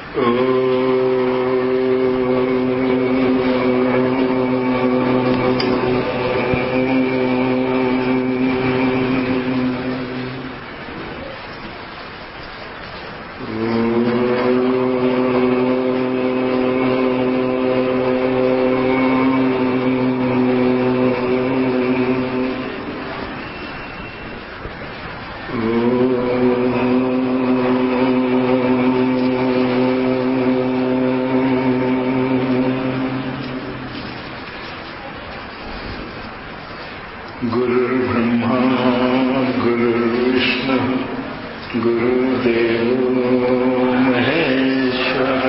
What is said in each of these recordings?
गुरुर्ब्रह्मा गुरुर्विष्णु गुरुदेवो महेश्वर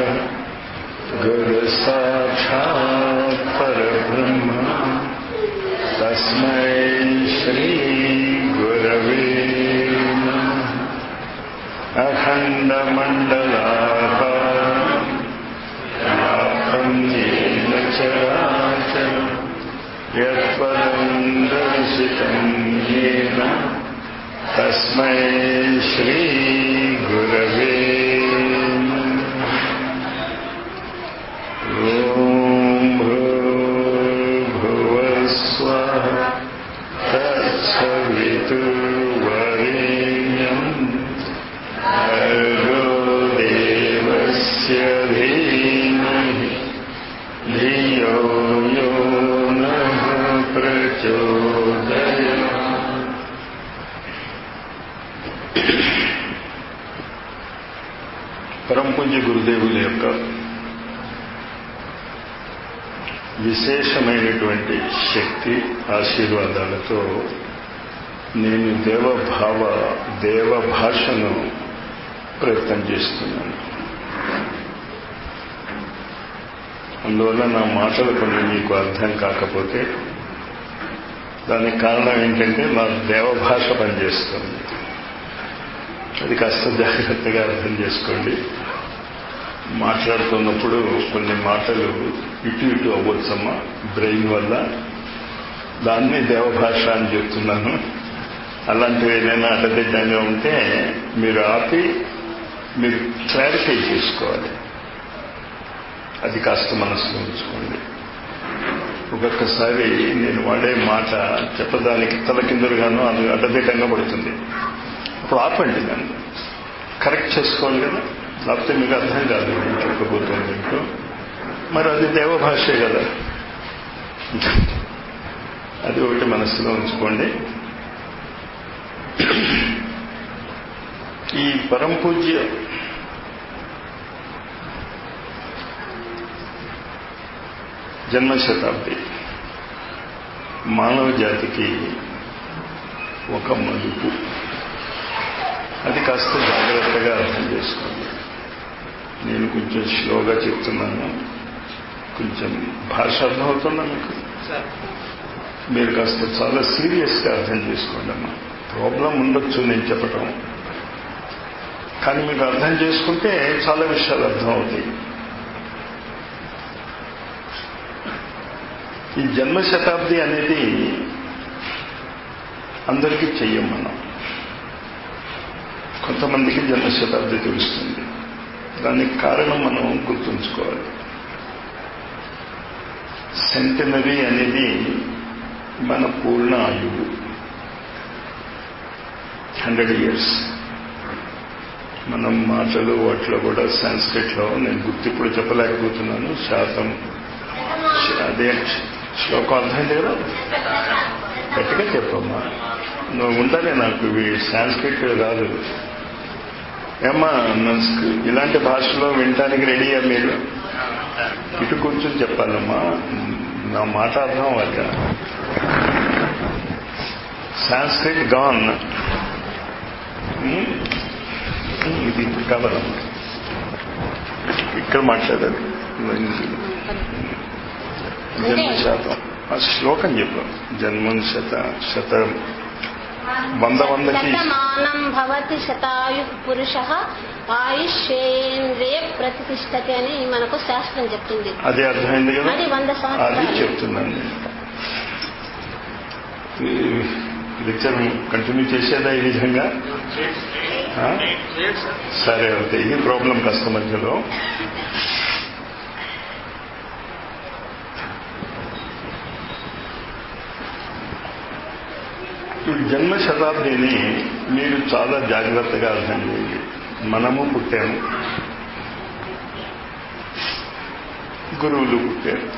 गुरुसाक्षात् परब्रह्म तस्मै श्रीगुरवे नमः अखण्डमण्डलाकारम् व्याप्तं येन चराचरम् यत्पदं दर्शितं येन तस्मै श्रीगुरवे नमः। ॐ भूर्भुवस्वः तत्सवितुर्वरेण्यम् भर्गो देवस्य धीमहि धियो यो नः ప్రచోదయాత్ పరంపూజ్య గురుదేవుల యొక్క విశేషమైనటువంటి శక్తి ఆశీర్వాదాలతో నేను దేవభావ దేవ భాషను ప్రయత్నం చేస్తున్నాను అందువల్ల నా మాటలు కొన్ని మీకు అర్థం కాకపోతే దానికి కారణం ఏంటంటే నా దేవభాష పనిచేస్తుంది అది కాస్త జాగ్రత్తగా అర్థం చేసుకోండి మాట్లాడుతున్నప్పుడు కొన్ని మాటలు ఇటు ఇటు అవ్వచ్చమ్మా బ్రెయిన్ వల్ల దాన్ని దేవభాష అని చెప్తున్నాను అలాంటివి ఏదైనా అడ్డదిడ్డంగా ఉంటే మీరు ఆపి మీరు క్లారిఫై చేసుకోవాలి అది కాస్త మనసులో ఉంచుకోండి ఒక్కొక్కసారి నేను వాడే మాట చెప్పడానికి తలకిందులుగాను అది అడ్డదిడ్డంగా పడుతుంది అప్పుడు ఆపండి దాన్ని కరెక్ట్ చేసుకోవాలి కదా లేకపోతే మీకు అర్థం కాదు నేను చెప్పబోతుంది ఏంటో మరి అది దేవభాషే కదా అది ఒకటి మనసులో ఉంచుకోండి ఈ పరంపూజ్య జన్మ శతాబ్ది మానవ జాతికి ఒక మలుపు అది కాస్త జాగ్రత్తగా అర్థం చేసుకోండి నేను కొంచెం స్లోగా చెప్తున్నాను కొంచెం భాష అర్థమవుతుందా మీకు మీరు కాస్త చాలా సీరియస్గా అర్థం చేసుకోండి అమ్మా ప్రాబ్లం ఉండొచ్చు నేను చెప్పటం కానీ మీకు అర్థం చేసుకుంటే చాలా విషయాలు అర్థం అవుతాయి ఈ జన్మ శతాబ్ది అనేది అందరికీ చెయ్యం మనం కొంతమందికి జన్మ శతాబ్ది తెలుస్తుంది దానికి కారణం మనం గుర్తుంచుకోవాలి సెంటనరీ అనేది మన పూర్ణ ఆయువు హండ్రెడ్ ఇయర్స్ మనం మాటలు వాటిలో కూడా సంస్కృట్లో నేను గుర్తు ఇప్పుడు చెప్పలేకపోతున్నాను శాతం అదే శ్లోకం అర్థమైంది కదా గట్టిగా చెప్పమ్మా నువ్వు ఉండాలి నాకు ఇవి సాంస్క్రిట్ రాదు ఏమ్మా ఇలాంటి భాషలో వినటానికి రెడీయా మీరు ఇటు కూర్చొని చెప్పాలమ్మా నా మాట అర్థం అవ్వక సాంస్క్రిట్ గాన్ ఇది ఇప్పుడు కావాలమ్మా ఇక్కడ మాట్లాడాలి జన్మ శాతం ఆ శ్లోకం చెప్పు జన్మం శత శతం వంద వందకి శతమానం భవతి శతాయు పురుష ఆయుష్యేంద్రియ ప్రతిష్టతి అని మనకు శాస్త్రం చెప్తుంది అది అర్థమైంది కదా అది వంద అది సంవత్సరాలు చెప్తున్నాను నేను. ఈ లెక్చర్ కంటిన్యూ చేసేదా ఈ విధంగా ఆ? సరే అవుతాయి ఇది ప్రాబ్లం కాస్త మధ్యలో ఈ జన్మ శతాబ్దిని మీరు చాలా జాగ్రత్తగా అర్థం చేయండి మనము పుట్టాము గురువులు పుట్టారు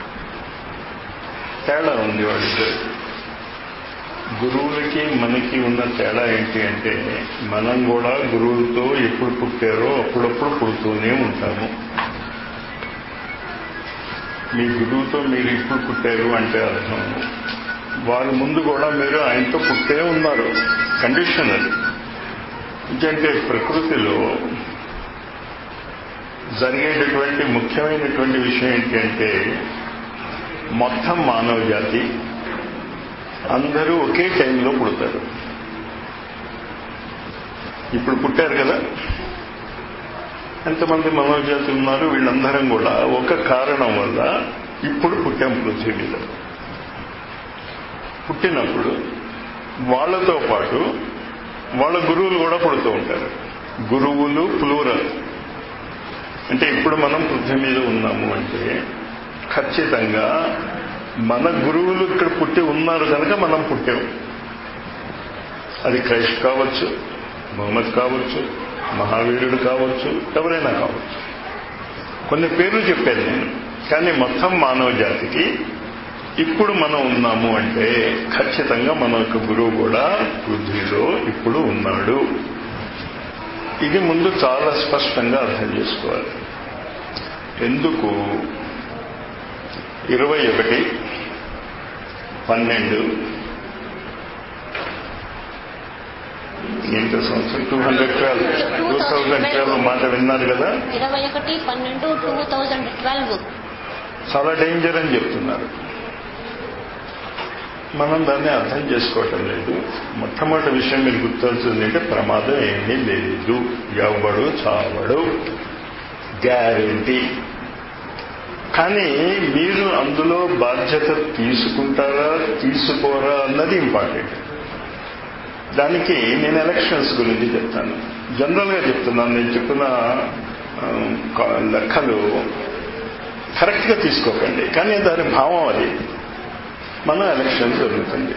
తేడా ఉంది వాళ్ళిద్దరు గురువులకి మనకి ఉన్న తేడా ఏంటి అంటే మనం కూడా గురువులతో ఎప్పుడు పుట్టారో అప్పుడప్పుడు పుడుతూనే ఉంటాము మీ గురువుతో మీరు ఇప్పుడు పుట్టారు అంటే అర్థం వారి ముందు కూడా మీరు ఆయనతో పుట్టే ఉన్నారు కండిషన్ అది ఎందుకంటే ప్రకృతిలో జరిగేటటువంటి ముఖ్యమైనటువంటి విషయం ఏంటంటే మొత్తం మానవ జాతి అందరూ ఒకే టైంలో పుడతారు ఇప్పుడు పుట్టారు కదా ఎంతమంది మానవ జాతి ఉన్నారు వీళ్ళందరం కూడా ఒక కారణం వల్ల ఇప్పుడు పుట్టాం పృథ్వీ మీద పుట్టినప్పుడు వాళ్ళతో పాటు వాళ్ళ గురువులు కూడా పుడుతూ ఉంటారు గురువులు ప్లూరల్ అంటే ఇప్పుడు మనం పృథ్వీ మీద ఉన్నాము అంటే ఖచ్చితంగా మన గురువులు ఇక్కడ పుట్టి ఉన్నారు కనుక మనం పుట్టాం అది క్రైస్ట్ కావచ్చు మొహమ్మద్ కావచ్చు మహావీరుడు కావచ్చు ఎవరైనా కావచ్చు కొన్ని పేర్లు చెప్పాను నేను కానీ మొత్తం మానవ జాతికి ఇప్పుడు మనం ఉన్నాము అంటే ఖచ్చితంగా మన యొక్క గురువు కూడా పృథ్వీలో ఇప్పుడు ఉన్నాడు ఇది ముందు చాలా స్పష్టంగా అర్థం చేసుకోవాలి ఎందుకు ఇరవై ఒకటి పన్నెండు ఎంత సంవత్సరం two hundred twelve two thousand twelve మాట విన్నారు కదా ఇరవై ఒకటి పన్నెండు టూ థౌజండ్ ట్వెల్వ్ చాలా డేంజర్ అని చెప్తున్నారు మనం దాన్ని అర్థం చేసుకోవటం లేదు మొట్టమొదటి విషయం మీరు గుర్తొచ్చింది అంటే ప్రమాదం ఏమీ లేదు ఎవడు చావడు గ్యారంటీ కానీ మీరు అందులో బాధ్యత తీసుకుంటారా తీసుకోరా అన్నది ఇంపార్టెంట్ దానికి నేను ఎలక్షన్స్ గురించి చెప్తాను జనరల్గా చెప్తున్నాను నేను చెప్పిన ఆ, లెక్కలు కరెక్ట్గా తీసుకోకండి కానీ దాని భావం అది మన ఎలక్షన్ జరుగుతుంది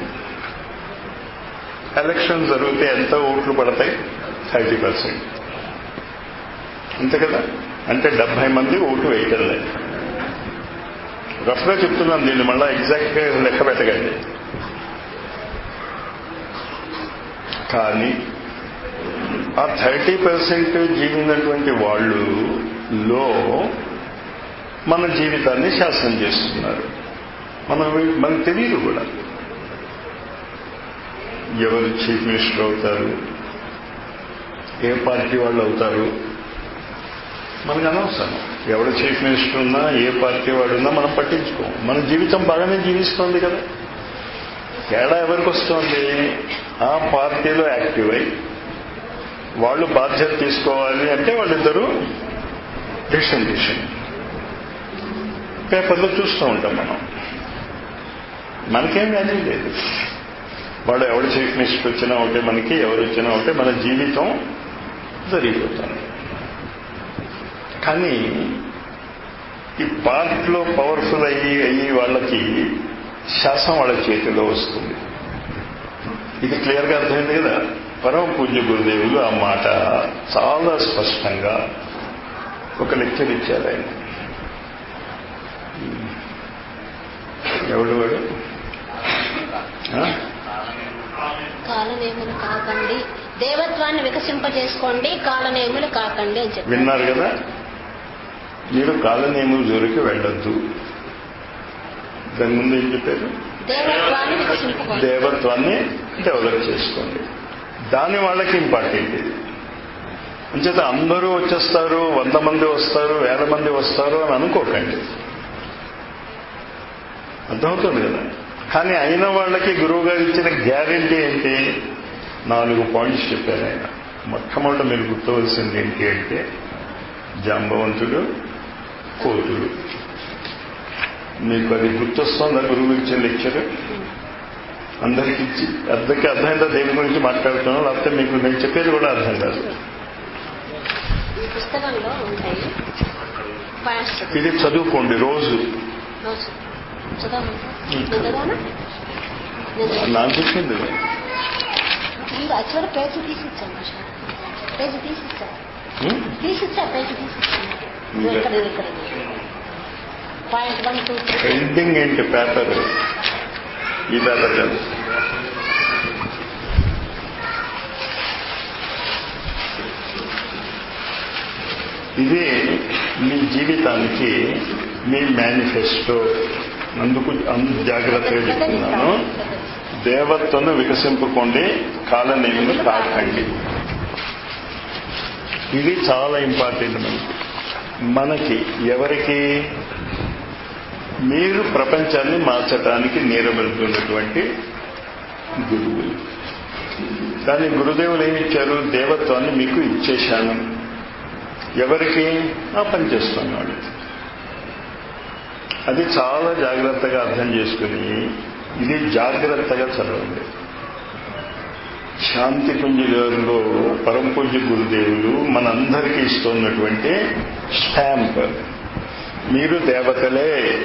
ఎలక్షన్ జరిగితే ఎంత ఓట్లు పడతాయి థర్టీ పర్సెంట్ అంతే కదా అంటే డెబ్బై మంది ఓటు వేయటం లేదు రఫ్గా చెప్తున్నాను దీన్ని మళ్ళీ ఎగ్జాక్ట్గా లెక్క పెట్టకండి కానీ ఆ థర్టీ పర్సెంట్ జీవినటువంటి వాళ్ళు లో మన జీవితాన్ని శాసనం చేస్తున్నారు మనం మనకు తెలియదు కూడా ఎవరు చీఫ్ మినిస్టర్ అవుతారు ఏ పార్టీ వాళ్ళు అవుతారు మనకు అనవసరం ఎవరు చీఫ్ మినిస్టర్ ఉన్నా ఏ పార్టీ వాడు ఉన్నా మనం పట్టించుకోం మన జీవితం బాగానే జీవిస్తోంది కదా తేడా ఎవరికి వస్తుంది ఆ పార్టీలో యాక్టివ్ అయి వాళ్ళు బాధ్యత తీసుకోవాలి అంటే వాళ్ళిద్దరూ డిసిషన్ డిసిషన్ పేపర్లో చూస్తూ ఉంటాం మనం మనకేం వాల్యూ లేదు వాడు ఎవడు చీఫ్ మినిస్టర్ వచ్చినా ఒకటే మనకి ఎవరు వచ్చినా ఒకటే మన జీవితం జరిగిపోతుంది కానీ ఈ పార్ట్లో పవర్ఫుల్ అయ్యి అయ్యి వాళ్ళకి శాసనం వాళ్ళ చేతిలో వస్తుంది ఇది క్లియర్గా అర్థమైంది కదా పరమ పూజ్య గురుదేవులు ఆ మాట చాలా స్పష్టంగా ఒక లెక్చర్ ఇచ్చారు ఆయన ఎవడు వాడు ఆ? కాలనేములు కాకండి దేవత్వాన్ని వికసింపజేసుకోండి కాలనేములు కాకండి అని చెప్పారు విన్నారు కదా మీరు కాలనేముల జోలికి వెళ్ళొద్దు దాని ముందు ఏం చెప్పారు దేవత్వాన్ని వికసింపుకోండి దేవత్వాన్ని డెవలప్ చేసుకోండి దాని వాళ్ళకి ఇంపార్టెంట్ ఇది అంచేత అందరూ వచ్చేస్తారు వంద మంది వస్తారు వేల మంది వస్తారు అని అనుకోకండి అర్థమవుతుంది కదా కానీ అయిన వాళ్ళకి గురువు గారు ఇచ్చిన గ్యారెంటీ ఏంటి నాలుగు పాయింట్స్ చెప్పారు ఆయన మొట్టమొదట మీరు గుర్తవలసింది ఏంటి అంటే జాంబవంతుడు కోతుడు మీకు అది గుర్తొస్తుందా గురువు ఇచ్చిన లెక్చర్ అందరికి ఇచ్చి అందరికీ అర్థమైందా దేని గురించి మాట్లాడుతున్నాం లేకపోతే మీకు నేను చెప్పేది కూడా అర్థం కాదు ఈ పుస్తకంలో ఉంటాయి పాయింట్స్ చదువు. ఇది చదువుకోండి రోజు రోజు చదవమంటారా? నేను చదవనా? నేను చదవనా? నాకు చెప్పింది ముందు యాక్చువల్ పేజీ తీసి ఇచ్చాను మాస్టర్. పేజీ తీసి ఇచ్చాను ఉం? తీసి ఇచ్చా పేజీ తీసి ఇచ్చాను ఇంకా? ఇక్కడ ఇక్కడ point one two three printing ఏంటి పేపర్ ఈ పేపర్ కాదు ఇది మీ జీవితానికి మీ మేనిఫెస్టో అందుకు అందు జాగ్రత్తగా చెప్తున్నాను దేవత్వను వికసింపుకోండి కాలనేమిని కాకండి ఇది చాలా ఇంపార్టెంట్ మనకి మనకి ఎవరికి మీరు ప్రపంచాన్ని మార్చడానికి నేరబడుతున్నటువంటి గురువులు కానీ గురుదేవులు ఏమిచ్చారు దేవత్వాన్ని మీకు ఇచ్చేశాను ఎవరికి ఆ పని చేస్తున్నాడు అది చాలా జాగ్రత్తగా అర్థం చేసుకుని ఇది జాగ్రత్తగా చదవండి శాంతి పుంజలో పరంపూజ్య గురుదేవులు మనందరికీ ఇస్తున్నటువంటి స్టాంప్ మీరు దేవతలే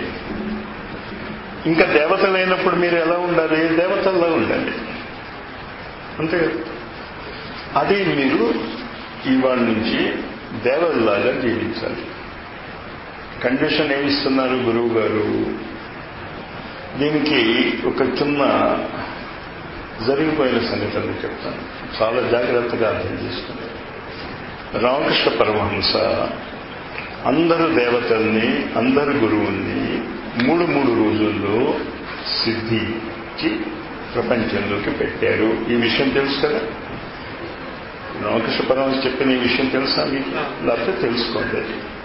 ఇంకా దేవతలైనప్పుడు మీరు ఎలా ఉండాలి దేవతల్లో ఉండాలి అంతే కదా అది మీరు ఇవాళ నుంచి దేవతలాగా జీవించాలి కండిషన్ ఏమిస్తున్నారు గురువు గారు దీనికి ఒక చిన్న జరిగిపోయిన సంఘటన చెప్తాను చాలా జాగ్రత్తగా అర్థం చేసుకుని రామకృష్ణ పరమహంస అందరు దేవతల్ని అందరు గురువుల్ని మూడు మూడు రోజుల్లో సిద్ధికి ప్రపంచంలోకి పెట్టారు ఈ విషయం తెలుసు కదా రామకృష్ణ పరమహంస చెప్పిన ఈ విషయం తెలుసా మీకు లేకపోతే తెలుసుకోండి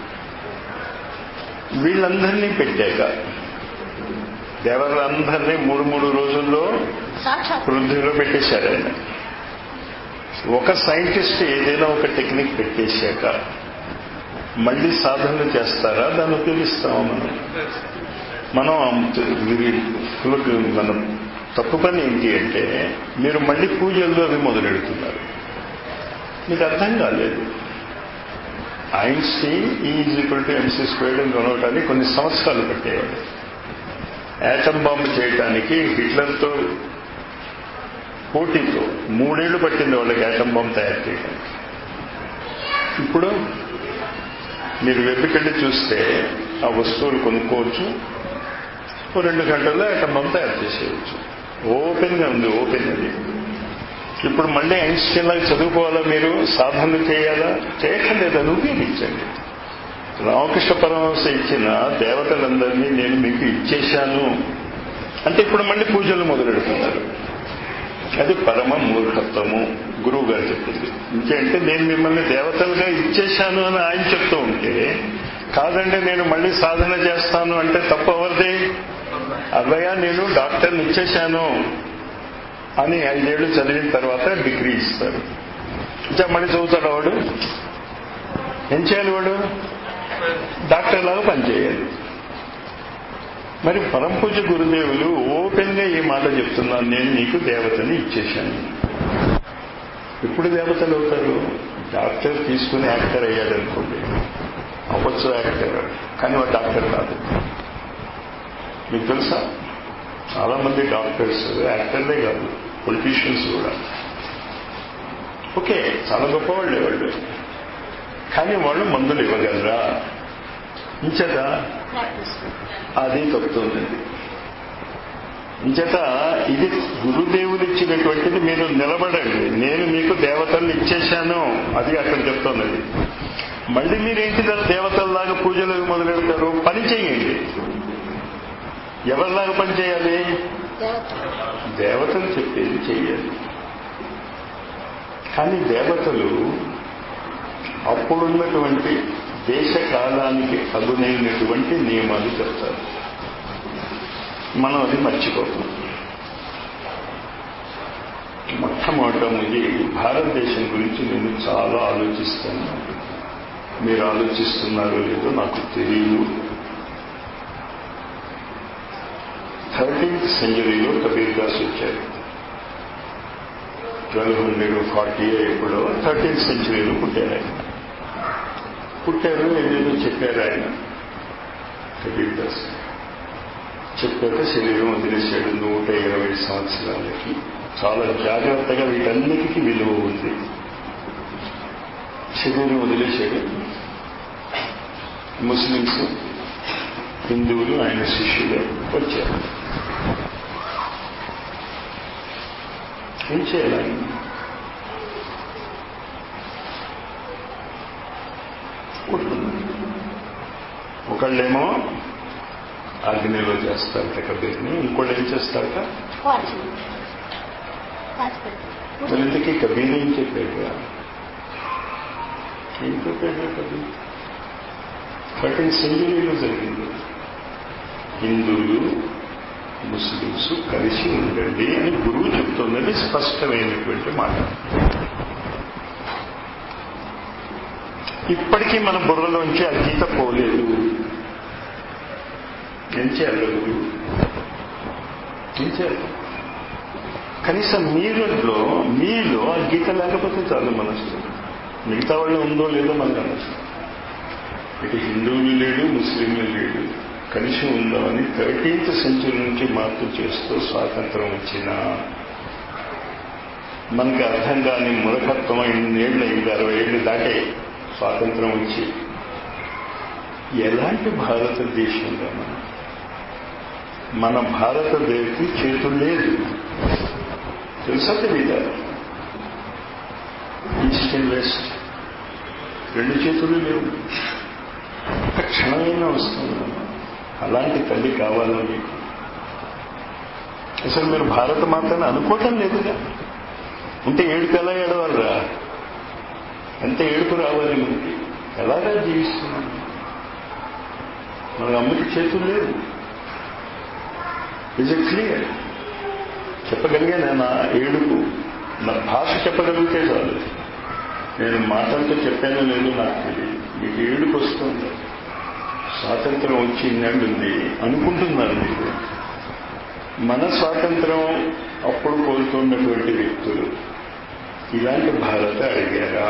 వీళ్ళందరినీ పెట్టాక దేవతలందరినీ మూడు మూడు రోజుల్లో సాక్షాత్ వృద్ధిలో పెట్టేశారు ఆయన ఒక సైంటిస్ట్ ఏదైనా ఒక టెక్నిక్ పెట్టేశాక మళ్ళీ సాధనలు చేస్తారా దాన్ని ఉపయోగిస్తామా మనం మనం వీరి- మనం తప్పు పని ఏంటి అంటే మీరు మళ్ళీ పూజల్లో అవి మొదలెడుతున్నారు మీకు అర్థం కాలేదు Einstein is equal to M C squared అని కొనవటానికి కొన్ని సంవత్సరాలు పట్టేవాడు యాటం బాంబు చేయటానికి హిట్లర్తో పోటీతో మూడేళ్లు పట్టింది వాళ్ళకి యాటం బాంబు తయారు చేయడానికి ఇప్పుడు మీరు వెబ్బికెళ్ళి చూస్తే ఆ వస్తువులు కొనుక్కోవచ్చు ఓ రెండు గంటల్లో యాటం బాంబు తయారు చేసేయచ్చు ఓపెన్గా ఉంది ఓపెన్ అది ఇప్పుడు మళ్ళీ ఐన్స్టీన్ లాగా చదువుకోవాలా మీరు సాధనలు చేయాలా చేయక్కర్లేదు అది ఉపయోగించండి రామకృష్ణ పరమహంస ఇచ్చిన దేవతలందరినీ నేను మీకు ఇచ్చేశాను అంటే ఇప్పుడు మళ్ళీ పూజలు మొదలెడుతున్నారు అది పరమ మూర్ఖత్వము గురువు గారు చెప్పింది ఇంకేంటే నేను మిమ్మల్ని దేవతలుగా ఇచ్చేశాను అని ఆయన చెప్తూ ఉంటే కాదండి నేను మళ్ళీ సాధన చేస్తాను అంటే తప్పు ఎవరిది అవ్వయ్య నేను డాక్టర్ని ఇచ్చేశాను అని ఐదేళ్లు చదివిన తర్వాత డిగ్రీ ఇస్తారు ఇంకా మళ్ళీ చదువుతాడు వాడు ఏం చేయాలి వాడు డాక్టర్ లాగా పనిచేయాలి మరి పరంపూజ గురుదేవులు ఓపెన్ గా ఈ మాట చెప్తున్నాను నేను నీకు దేవతని ఇచ్చేశాను ఎప్పుడు దేవతలు అవుతారు డాక్టర్ తీసుకుని యాక్టర్ అయ్యాడు అనుకోండి అవ్వచ్చు యాక్టర్ కానీ వాడు డాక్టర్ కాదు మీకు తెలుసా చాలా మంది డాక్టర్స్ యాక్టర్లే కాదు పొలిటీషియన్స్ కూడా ఓకే చాలా గొప్పవాళ్ళే వాళ్ళు కానీ వాళ్ళు మందులు ఇవ్వగలరా ఇంచేత ప్రాక్టీస్ అది తప్పుతుంది ఇంచేత ఇది గురుదేవులు ఇచ్చినటువంటిది మీరు నిలబడండి నేను మీకు దేవతల్ని ఇచ్చేశాను అది అక్కడ చెప్తున్నది మళ్ళీ మీరేంటి దేవతల్లాగా పూజలు మొదలెడతారు పని చేయండి ఎవరిలాగా పని చేయాలి దేవత దేవతలు చెప్పేది చెయ్యాలి కానీ దేవతలు అప్పుడున్నటువంటి దేశ కాలానికి అగునైనటువంటి నియమాలు చెప్తారు మనం అది మర్చిపోతాం మొట్టమొదటి భారతదేశం గురించి నేను చాలా ఆలోచిస్తాను మీరు ఆలోచిస్తున్నారో లేదో నాకు తెలియదు థర్టీన్త్ సెంచరీలో కబీర్ దాస్ వచ్చారు ట్వెల్వ్ హండ్రెడ్ ఫార్టీ ఎప్పుడో థర్టీన్త్ సెంచరీలో పుట్టారు ఆయన పుట్టారు ఏదేదో చెప్పారు ఆయన కబీర్ దాస్ చెప్పాక శరీరం వదిలేశాడు నూట ఇరవై సంవత్సరాలకి చాలా జాగ్రత్తగా వీటన్నిటికీ విలువ ఉంది శరీరం వదిలేశాడు ముస్లింస్ హిందువులు ఆయన శిష్యులు వచ్చారు ఏం చేయాలి ఆయన? కొట్టుకున్నారు. ఒకళ్ళేమో అగ్నిలో చేస్తారట కబీర్ని ఇంకోళ్ళు ఏం చేస్తారట వాచ్ వాచ్ పెట్టు. మరి ఇంతకీ కబీర్ ఏం చెప్పాడు ఏం చెప్పాడు కబీర్ థర్టీన్ సెంచురీలో జరిగింది హిందువులు ముస్లిమ్స్ కలిసి ఉండండి అని గురువు చెప్తున్నది స్పష్టమైనటువంటి మాట ఇప్పటికీ మన బుర్రలోంచి ఆ గీత పోలేదు ఏం చేయాలి గురువు ఏం చేయాలి కనీసం మీలో మీలో ఆ గీత లేకపోతే చాలు మనసు మిగతా వాళ్ళు ఉందో లేదో మనకు అనవసరం ఇటు హిందువులు లేడు ముస్లింలు లేడు కలిసి ఉందామని థర్టీన్త్ సెంచురీ నుంచి మార్పు చేస్తూ స్వాతంత్రం వచ్చిన మనకి అర్థం కాని మురకత్వం ఇన్నేళ్ళు అయింది అరవై ఏళ్ళు దాటే స్వాతంత్రం వచ్చి ఎలాంటి భారతదేశంలో మనం మన భారతదేశం చేతులు లేదు తెలుసా తెలీదా ఈస్ట్ అండ్ వెస్ట్ రెండు చేతులు లేవు ఒక క్షణమైనా వస్తుందమ్మా అలాంటి తల్లి కావాలా మీకు అసలు మీరు భారత మాతని అనుకోవటం లేదుగా ఉంటే ఏడుపు ఎలా ఏడవాలరా ఎంత ఏడుపు రావాలి మనకి ఎలాగా జీవిస్తున్నాం మన అమ్మకి చేతులు లేవు ఇజ్ ఇట్ క్లియర్ చెప్పగలిగాను నా ఏడుపు నా భాష చెప్పగలిగితే చాలు నేను మాటలతో చెప్పానో లేదో నాకు తెలియదు మీకు ఏడుపు వస్తుంది స్వాతంత్రం వచ్చి ఇన్నాళ్ళు ఉంది అనుకుంటున్నారు మీరు మన స్వాతంత్రం అప్పుడు కోరుతున్నటువంటి వ్యక్తులు ఇలాంటి భారత అడిగారా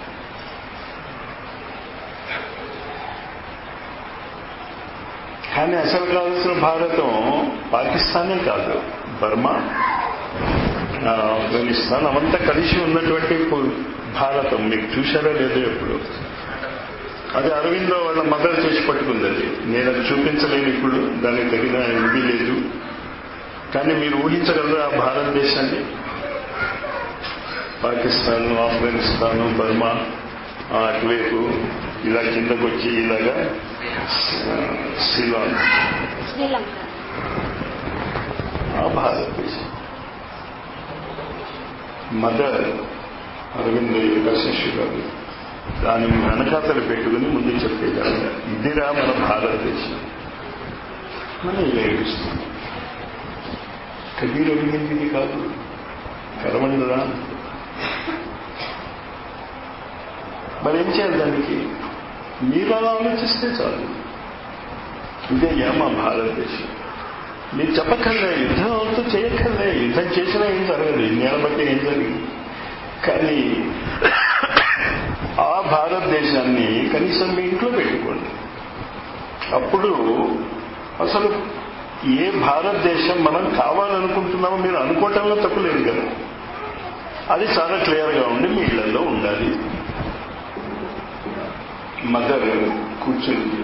కానీ అసలు కావాల్సిన భారతం పాకిస్తానే కాదు బర్మా ఆఫ్ఘనిస్తాన్ అవంతా కలిసి ఉన్నటువంటి భారతం మీకు చూశారా లేదో ఎప్పుడు అది అరవిందో వాళ్ళ మదర్ చేసి పట్టుకుంది అది నేను అది చూపించలేను ఇప్పుడు దానికి తగిన ఇది లేదు కానీ మీరు ఊహించగలరా ఆ భారతదేశాన్ని పాకిస్తాన్ ఆఫ్ఘనిస్తాన్ బర్మా ఆ అటువైపు ఇలా కిందకు వచ్చి ఇలాగా శ్రీలాంక శ్రీలంక ఆ భారతదేశం మదర్ అరవింద్ యొక్క శిష్యురాలు దాని వెనకాతలు పెట్టుకుని ముందు చెప్పేదాన్ని ఇదిరా మన భారతదేశం మనం ఇలా ఏడుస్తున్నాం కబీర్ అడిగింది ఇది కాదు కరవండరా మరి ఏం చేయాలి దానికి మీరు అలా ఆలోచిస్తే చాలు ఇదే మా భారతదేశం మీరు చెప్పక్కర్లే యుద్ధం అవుతూ చేయక్కర్లే యుద్ధం చేసినా ఏం జరగదు ఇన్నేళ్ళ బట్టి ఏం జరిగింది కానీ ఆ భారతదేశాన్ని కనీసం మీ ఇంట్లో పెట్టుకోండి అప్పుడు అసలు ఏ భారతదేశం మనం కావాలనుకుంటున్నామో మీరు అనుకోవటంలో తప్పు లేదు కదా అది చాలా క్లియర్గా ఉండి మీ ఇళ్లలో ఉండాలి మదర్ కూర్చుని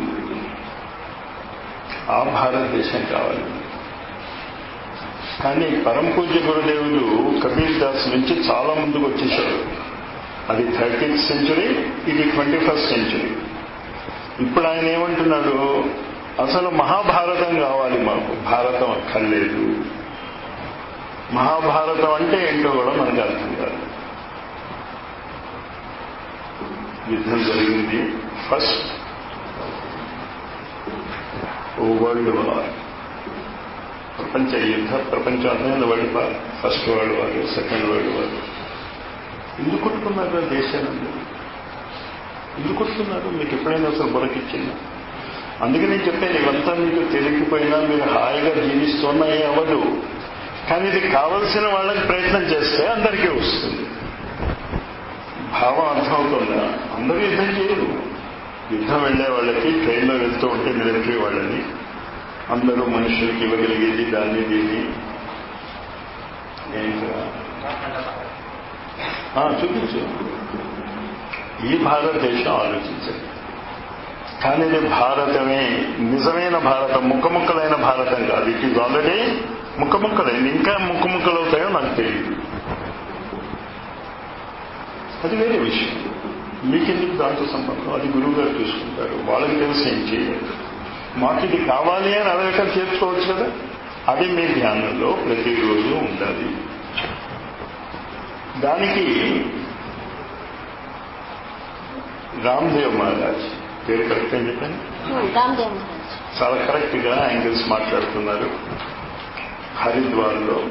ఆ భారతదేశం కావాలి కానీ పరమ పూజ్య గురుదేవులు కబీర్ దాస్ నుంచి చాలా ముందుకు వచ్చేసారు అది థర్టీన్త్ సెంచురీ ఇది ట్వంటీ ఫస్ట్ సెంచురీ ఇప్పుడు ఆయన ఏమంటున్నాడు అసలు మహాభారతం కావాలి మాకు భారతం అక్కర్లేదు మహాభారతం అంటే ఏంటో కూడా మనకు అర్థం కాదు యుద్ధం జరిగింది ఫస్ట్ వరల్డ్ వార్ ప్రపంచ యుద్ధ ప్రపంచాన్ని world war first world war second world war ఎందుకు కొట్టుకున్నారు ఆ దేశాలందరూ ఎందుకు కొట్టుకున్నారు మీకు ఎప్పుడైనా అసలు బొరకిచ్చిందా అందుకే నేను చెప్పాను ఇవంతా మీకు తెలియకపోయినా మీరు హాయిగా జీవిస్తున్నాయే అవ్వదు కానీ ఇది కావలసిన వాళ్ళకి ప్రయత్నం చేస్తే అందరికీ వస్తుంది భావం అర్థమవుతుందా అందరూ యుద్ధం చేయరు యుద్ధం వెళ్లే వాళ్ళకి ట్రైన్లో వెళ్తూ ఉంటే మిలిటరీ వాళ్ళని అందరూ మనుషులకి ఇవ్వగలిగేది దాన్ని దీన్ని ఏంట్రా? ఆ, చూపించు ఈ భారతదేశం ఆలోచించండి కానీ ఇది భారతమే నిజమైన భారతం ముక్కముక్కలైన భారతం కాదు ఇట్ ఈజ్ ఆల్రెడీ ముక్కముక్కలైంది ఇంకా ముక్కముక్కలు అవుతాయో నాకు తెలియదు అది వేరే విషయం మీకెందుకు దాంతో సంబంధం అది గురువు గారు చూసుకుంటారు వాళ్ళకి తెలిసి ఏం చేయలేదు మాకు ఇది కావాలి అని అడగటం చేర్చుకోవచ్చు కదా అది మీ ధ్యానంలో ప్రతిరోజు ఉండాలి దానికి రామ్దేవ్ మహారాజ్ పేరు కరెక్ట్ అని చెప్పాను రామ్దేవ్ మహారాజ్ చాలా కరెక్ట్ గా యాంగిల్స్ మాట్లాడుతున్నారు హరిద్వార్లో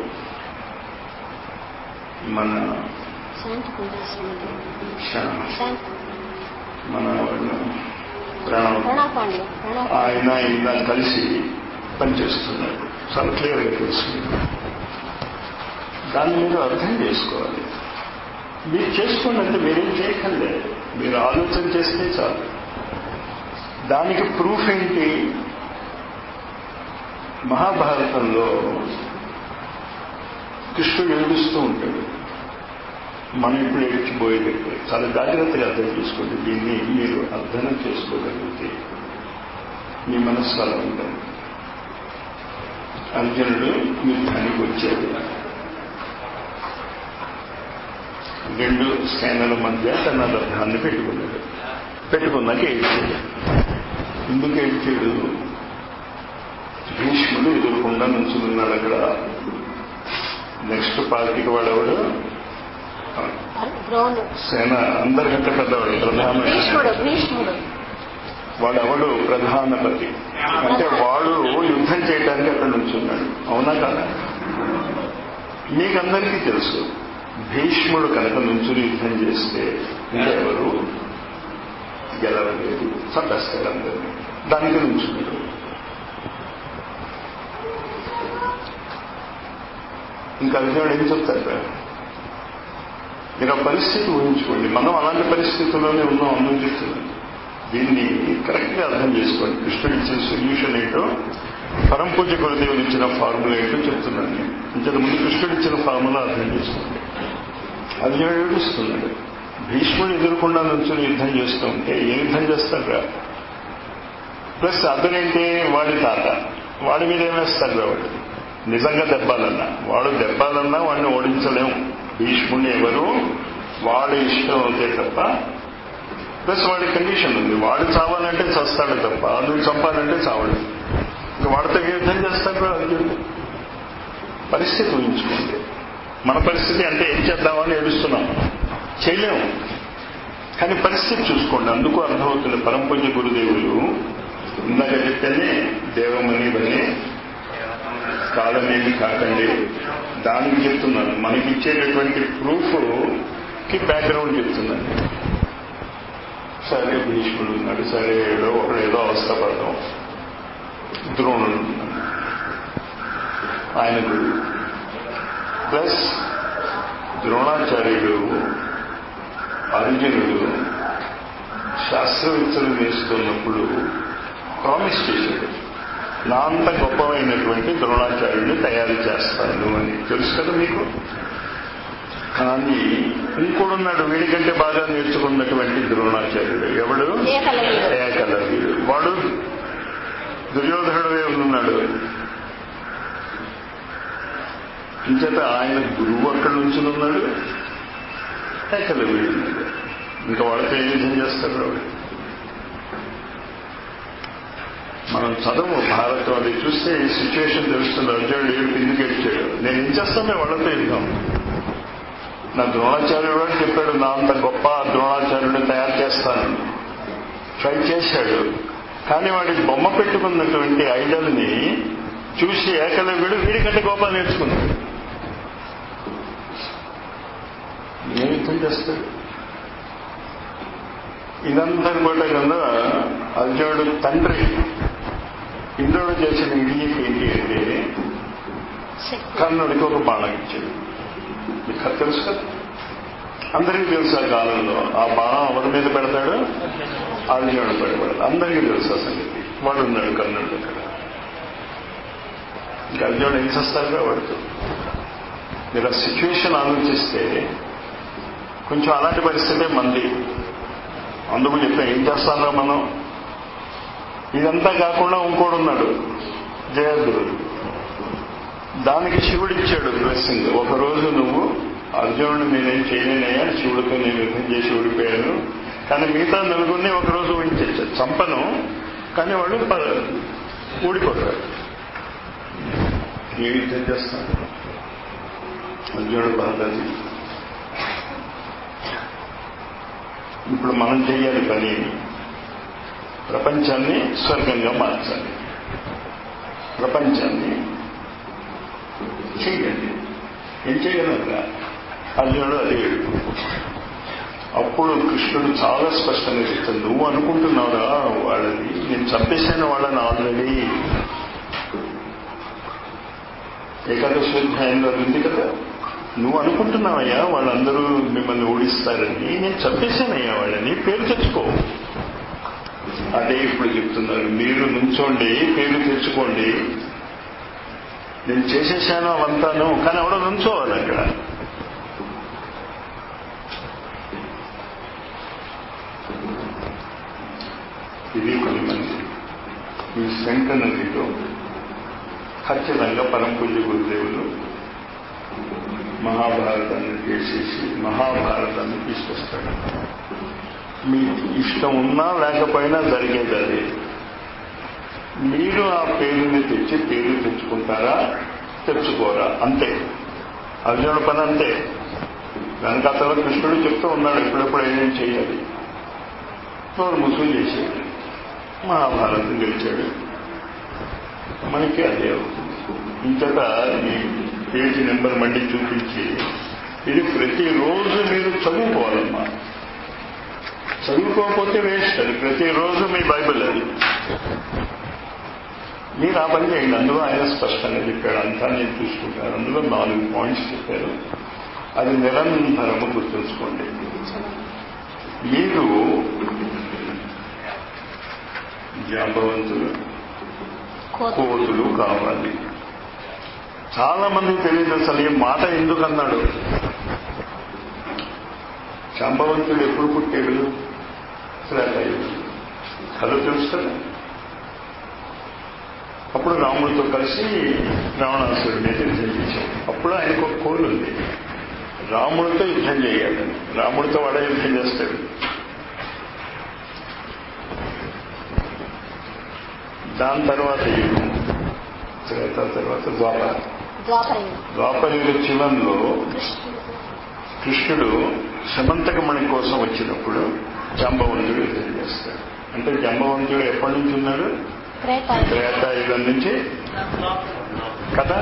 మన శాంతి కుండేశ్వరి శ- శాంతి మన ప్రాణం ప్రణవ్ పాండే ప్రణవ్ ఆయన ఈయన కలిసి పనిచేస్తున్నారు చాలా క్లియర్గా తెలుస్తుంది దాన్ని మీరు అర్థం చేసుకోవాలి మీరు చేసుకోండి అంటే మీరేం చేయకండి మీరు ఆలోచన చేస్తే చాలు దానికి ప్రూఫ్ ఏంటి మహాభారతంలో కృష్ణుడు ఏడుస్తూ ఉంటాడు మనం ఇప్పుడు ఏడ్చిపోయేటట్టు చాలా జాగ్రత్తగా అర్థం చేసుకోండి దీన్ని మీరు అర్థం చేసుకోగలిగితే మీ మనస్సు అలా ఉండాలి అర్జునుడు యుద్ధానికి వచ్చాడు రెండు సేనల మధ్య తన రథాన్ని పెట్టుకున్నాడు పెట్టుకున్నాక ఏడ్చాడు ఎందుకు ఏడ్చాడు భీష్ముడు ఎదురకుండా నుంచున్నాడు అక్కడ నెక్స్ట్ పార్టీకి వాడెవడు ద్రోణు సేన అందరికంటే పెద్దవాడు ప్రధాన భీష్ముడు భీష్ముడు వాడెవడు ప్రధానపతి అంటే వాడు యుద్ధం చేయడానికి అక్కడ నుంచున్నాడు అవునా కదా మీకందరికీ తెలుసు భీష్ముడు కనుక నుంచుని యుద్ధం చేస్తే ఇంకెవరు గెలవలేదు చంపేస్తాడు అందరినీ దానికి నుంచున్నాడు ఇంకా అర్జునుడు ఏం చెప్తాడు మీరు ఆ పరిస్థితి ఊహించుకోండి మనం అలాంటి పరిస్థితుల్లోనే ఉన్నాం అందుకు చెప్తున్నాను దీన్ని కరెక్ట్ గా అర్థం చేసుకోండి కృష్ణుడు ఇచ్చిన సొల్యూషన్ ఏంటో పరం పూజ గురుదేవుడు ఇచ్చిన ఫార్ములా ఏంటో చెప్తున్నాను నేను ఇంతకు ముందు కృష్ణుడు ఇచ్చిన ఫార్ములా అర్థం చేసుకోండి అర్జునుడు ఏడుస్తున్నాడు భీష్ముడు ఎదురకుండా నుంచుని యుద్ధం చేస్తూ ఉంటే ఏ యుద్ధం చేస్తాడు ప్లస్ అతనేంటి వాడి తాత వాడి మీద ఏమేస్తాడు వాడు నిజంగా దెబ్బాలన్నా వాడు దెబ్బాలన్నా వాడిని ఓడించలేము భీష్ముడిని ఎవరు వాడి ఇష్టం అవుతే తప్ప ప్లస్ వాడి కండిషన్ ఉంది వాడు చావాలంటే చస్తాడు తప్ప నువ్వు చంపాలంటే చావడు ఇంకా వాడితో ఏ యుద్ధం చేస్తాడు అర్జునుడు పరిస్థితి ఊహించుకోండి మన పరిస్థితి అంటే ఏం చేద్దామని ఏడుస్తున్నాం చేయలేము కానీ పరిస్థితి చూసుకోండి అందుకు అర్థమవుతుంది పరంపూజ గురుదేవులు ఇందాక చెప్తేనే దేవమని బని కాలమేమి కాకండి దానికి చెప్తున్నాను మనకి ఇచ్చేటటువంటి ప్రూఫ్ కి బ్యాక్గ్రౌండ్ చెప్తున్నాను సరే భీష్ముడు ఉన్నాడు సరే ఏదో ఒకడు ఏదో అవస్థ పడదాం ద్రోణుడు ఉన్నాడు ఆయన గురువు ప్లస్ ద్రోణాచార్యుడు అర్జునుడు శాస్త్రవేత్తలు వేస్తున్నప్పుడు ప్రామిస్ చేశాడు నా అంత గొప్పవైనటువంటి ద్రోణాచార్యుడిని తయారు చేస్తాను అని తెలుసు కదా మీకు కానీ ఇంకోడున్నాడు వీడికంటే బాగా నేర్చుకున్నటువంటి ద్రోణాచార్యుడు ఎవడు ఏకలవ్యుడు. ఏకలవ్యుడు వాడు దుర్యోధనుడే ఉన్నాడు ఇంచేత ఆయన గురువు అక్కడ నుంచి ఉన్నాడు ఏకలవ్యుడు ఉన్నాడు ఇంకా వాడితో ఏ యుద్ధం చేస్తాడు వాడు మనం చదువు భారతం అది చూస్తే ఈ సిచ్యువేషన్ తెలుస్తుంది అర్జునుడు ఏడు ఎందుకు ఏడ్చాడు నేను ఏం చేస్తాను వాళ్ళతో యుద్ధం నా ద్రోణాచార్యుడు అని చెప్పాడు నా అంత గొప్ప ద్రోణాచార్యుడిని తయారు చేస్తాను ట్రై చేశాడు కానీ వాడి బొమ్మ పెట్టుకున్నటువంటి ఐడల్ని చూసి ఏకలవ్యుడు వీడికంటే గొప్ప నేర్చుకున్నాడు ఏ యుద్ధం చేస్తాడు ఇదంతా కూడా కన్నా అర్జునుడు తండ్రి ఇంద్రుడు చేసిన ఇడియట్ ఏంటి అంటే శక్తి కర్ణుడికి ఒక బాణం ఇచ్చాడు మీకు అది తెలుసు కదా అందరికీ తెలుసు ఆ కాలంలో ఆ బాణం ఎవరి మీద పెడతాడు అర్జునుడు పెడతాడు అందరికీ తెలుసు ఆ సంగతి వాడు ఉన్నాడు కర్ణుడు అక్కడ ఇంకా అర్జునుడు ఏం చేస్తారుగా వాడుతూ మీరు ఆ సిచ్యువేషన్ ఆలోచిస్తే కొంచెం అలాంటి పరిస్థితే మంది అందుకు చెప్తా ఏం చేస్తారా మనం ఇదంతా కాకుండా ఇంకోడు ఉన్నాడు జయద్రుడు దానికి శివుడు ఇచ్చాడు బ్లెస్సింగ్ ఒకరోజు నువ్వు అర్జునుడు నేనేం చేయలేనయ్యా శివుడితో నేను యుద్ధం చేసి ఓడిపోయాను కానీ మిగతా నలుగురిని ఒకరోజు ఊహించచ్చు చంపను కానీ వాళ్ళు ప- ఊడిపోతారు ఏ యుద్ధం చేస్తాను అర్జునుడు బాధాది ఇప్పుడు మనం చేయాలి పని ప్రపంచాన్ని స్వర్గంగా మార్చాలి ప్రపంచాన్ని చెయ్యండి ఏం చేయగలరా అర్జునుడు అదే ఏడుపు. అప్పుడు కృష్ణుడు చాలా స్పష్టంగా చెప్తాడు నువ్వు అనుకుంటున్నావురా వాళ్ళని నేను చంపేశాను వాళ్ళని ఆల్రెడీ ఏకాదశి అధ్యాయంలో అది ఉంది కదా నువ్వు అనుకుంటున్నావయ్యా వాళ్ళందరూ మిమ్మల్ని ఓడిస్తారని నేను చంపేశానయ్యా వాళ్ళని పేరు తెచ్చుకో అదే ఇప్పుడు చెప్తున్నారు మీరు నుంచోండి పేరు తెచ్చుకోండి నేను చేసేసాను అవంతాను కానీ ఎవడో నుంచోవాలి అక్కడ ఇది కొంతమంది ఈ సెంటనరీలో ఖచ్చితంగా పరమ పూజ్య గురుదేవులు మహాభారతాన్ని చేసేసి మహాభారతాన్ని తీసుకొస్తాడు మీకు ఇష్టం ఉన్నా లేకపోయినా జరిగేది అది మీరు ఆ పేరుని తెచ్చి పేరు తెచ్చుకుంటారా తెచ్చుకోరా అంతే అర్జునుడు పని అంతే వెనకాతలో కృష్ణుడు చెప్తూ ఉన్నాడు ఎప్పుడెప్పుడు ఏమేం చేయాలి నోరు ముసుగు చేశాడు మహాభారతం గెలిచాడు మనకి అదే అవుతుంది ఇంతట ఈ పేజీ నెంబర్ మళ్ళీ చూపించి ఇది ప్రతిరోజు మీరు చదువుకోవాలమ్మా చదువుకోకపోతే వేస్ట్ అది ప్రతిరోజు మీ బైబిల్ అది మీరు ఆ పని చేయండి అందులో ఆయన స్పష్టంగా చెప్పాడు అంతా నేను చూసుకుంటాను అందులో నాలుగు పాయింట్స్ చెప్పారు అది నిరంతరము గుర్తుంచుకోండి మీరు జాంబవంతులు కోత కోతులు కావాలి చాలా మందికి తెలియదు అసలు ఈ మాట ఎందుకు అన్నాడు శాంబవంతుడు ఎప్పుడు పుట్టాడు శ్రేతాయుడు కథ తెలుసు కదా అప్పుడు రాముడితో కలిసి రావణాసురుడి మీద యుద్ధం చేశాడు అప్పుడు ఆయనకు ఒక కోలు ఉంది రాముడితో యుద్ధం చేయాలని రాముడితో వాడే యుద్ధం చేస్తాడు దాని తర్వాత యుగం త్రేత తర్వాత ద్వాపర ద్వాపరయుగం ద్వాపర యుగ చివరిలో కృష్ణుడు కృష్ణుడు శమంతకమణి కోసం వచ్చినప్పుడు జంబవంతుడు యుద్ధం చేస్తాడు అంటే జంబవంతుడు ఎప్పటి నుంచి ఉన్నాడు త్రేతాయుగం త్రేతాయుగం నుంచి కదా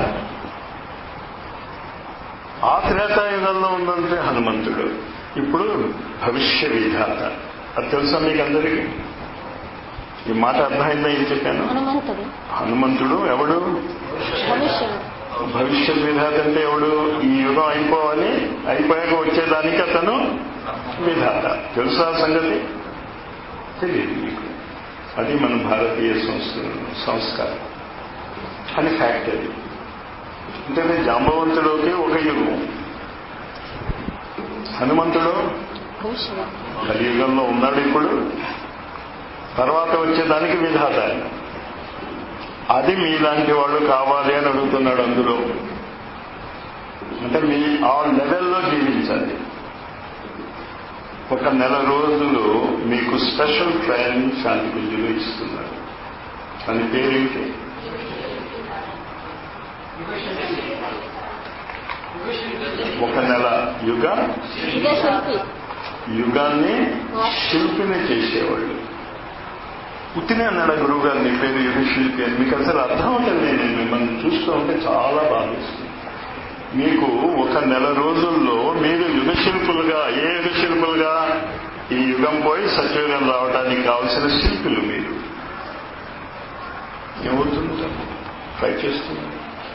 ఆ త్రేతాయుగంలో ఉందంటే హనుమంతుడు ఇప్పుడు భవిష్య విధాత అది తెలుసా మీకు అందరికీ ఈ మాట అర్థమైందా ఏం చెప్పాను హనుమంతుడు హనుమంతుడు ఎవడు భవిష్యుడు భవిష్యత్ విధాత అంటే ఎవడు ఈ యుగం అయిపోవాలి అయిపోయాక వచ్చేదానికి అతను విధాత తెలుసా ఆ సంగతి తెలియదు మీకు అది మన భారతీయ సంస్కృ సంస్కారం అని ఫ్యాక్ట్ అది అంటే జాంబవంతుడికి ఒక యుగం హనుమంతుడు భవిష్యుడు కలియుగంలో ఉన్నాడు ఇప్పుడు తర్వాత వచ్చేదానికి విధాత ఆయన అది మీలాంటి వాళ్ళు కావాలి అని అడుగుతున్నాడు అందులో అంటే మీ ఆ లెవెల్లో జీవించాలి ఒక నెల రోజులు మీకు స్పెషల్ ట్రైనింగ్ శాంతి కుంజులు ఇస్తున్నారు దాని పేరేంటి ఒక నెల యుగ ఇదే శిల్పి యుగాన్ని శిల్పిని చేసేవాళ్ళు పుట్టిన అన్నాడు గురువు గారు నీ పేరు యుగ శిల్పి అని మీకు అసలు అర్థం అవుతుంది నేను మిమ్మల్ని చూస్తూ ఉంటే చాలా బాధిస్తుంది మీకు ఒక నెల రోజుల్లో మీరు యుగ శిల్పులుగా ఏ యుగ శిల్పులుగా ఈ యుగం పోయి సత్యయుగం రావడానికి కావలసిన శిల్పులు మీరు ఏమవుతుంది ట్రై చేస్తున్నారు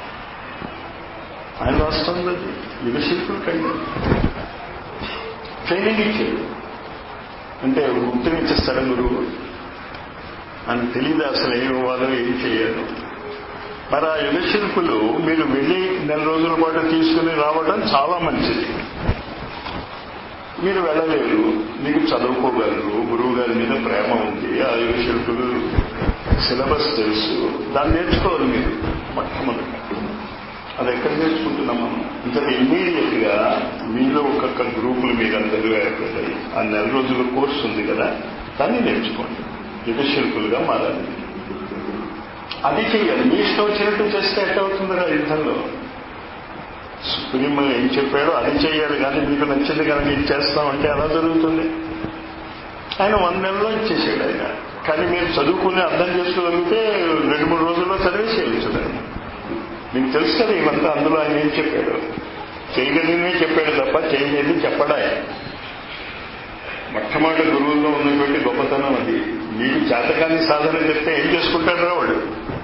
ఆయన రాష్ట్రంలో అది యుగ శిల్పులు కండి ట్రైనింగ్ ఇచ్చాడు అంటే గుర్తుని ఇచ్చేస్తాడు గురువు అని తెలియదు అసలు ఏం ఇవ్వాలో ఏం చేయాలో మరి ఆ యుగ శిల్పులు మీరు వెళ్ళి నెల రోజుల పాటు తీసుకుని రావడం చాలా మంచిది మీరు వెళ్ళలేరు మీకు చదువుకోగలరు గురువు గారి మీద ప్రేమ ఉంది ఆ యుగ శిల్పులు సిలబస్ తెలుసు దాన్ని నేర్చుకోవాలి మీరు మొట్టమొదటి అది ఎక్కడ నేర్చుకుంటున్నాం మనం ఇంకా ఇమ్మీడియట్ గా మీలో ఒక్కొక్క గ్రూపులు మీరు అందరూ ఏర్పడ్డాయి ఆ నెల రోజుల కోర్సు ఉంది కదా దాన్ని నేర్చుకోండి యుగ శిల్పులుగా మారాలి అది చేయాలి మీ ఇష్టం వచ్చినట్టు చేస్తే ఎట్ట అవుతుందిరా యుద్ధంలో సుప్రీం ఏం చెప్పాడో అది చేయాలి కానీ మీకు నచ్చింది కనుక ఇది చేస్తామంటే ఎలా జరుగుతుంది ఆయన వంద నెలలో ఇచ్చేసాడు ఆయన కానీ మీరు చదువుకుని అర్థం చేసుకోగలిగితే రెండు మూడు రోజుల్లో చదివేసేయచ్చు ఆయన మీకు తెలుసు కదా ఇవంతా అందులో ఆయన ఏం చెప్పాడు చేయగలిగినే చెప్పాడు తప్ప చేయలేదు చెప్పడా ఆయన మొట్టమొదటి గురువుల్లో ఉన్నటువంటి గొప్పతనం అది మీకు చేతకాన్ని సాధన చెప్తే ఏం చేసుకుంటాడు వాడు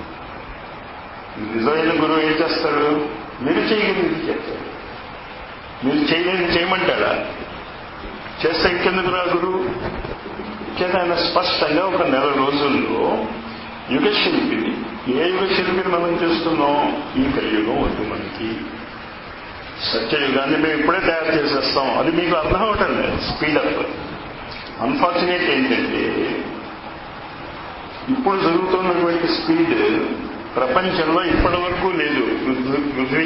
నిజమైన గురువు ఏం చేస్తాడు మీరు చేయగలిగింది చెప్తాడు మీరు చేయలేని చేయమంటాడా చేస్తే ఇంకెందుకు రా గురువు చేత ఆయన స్పష్టంగా ఒక నెల రోజుల్లో యుగ శిల్పిని ఏ యుగ శిల్పిని మనం చేస్తున్నాం ఈ కలియుగం వద్దు మనకి సత్యయుగాన్ని మేము ఇప్పుడే తయారు చేసేస్తాం అది మీకు అర్థం అవటం లేదు స్పీడప్ అన్ఫార్చునేట్ ఏంటంటే ఇప్పుడు జరుగుతున్నటువంటి స్పీడ్ ప్రపంచంలో ఇప్పటి వరకు లేదు పృథ్వీ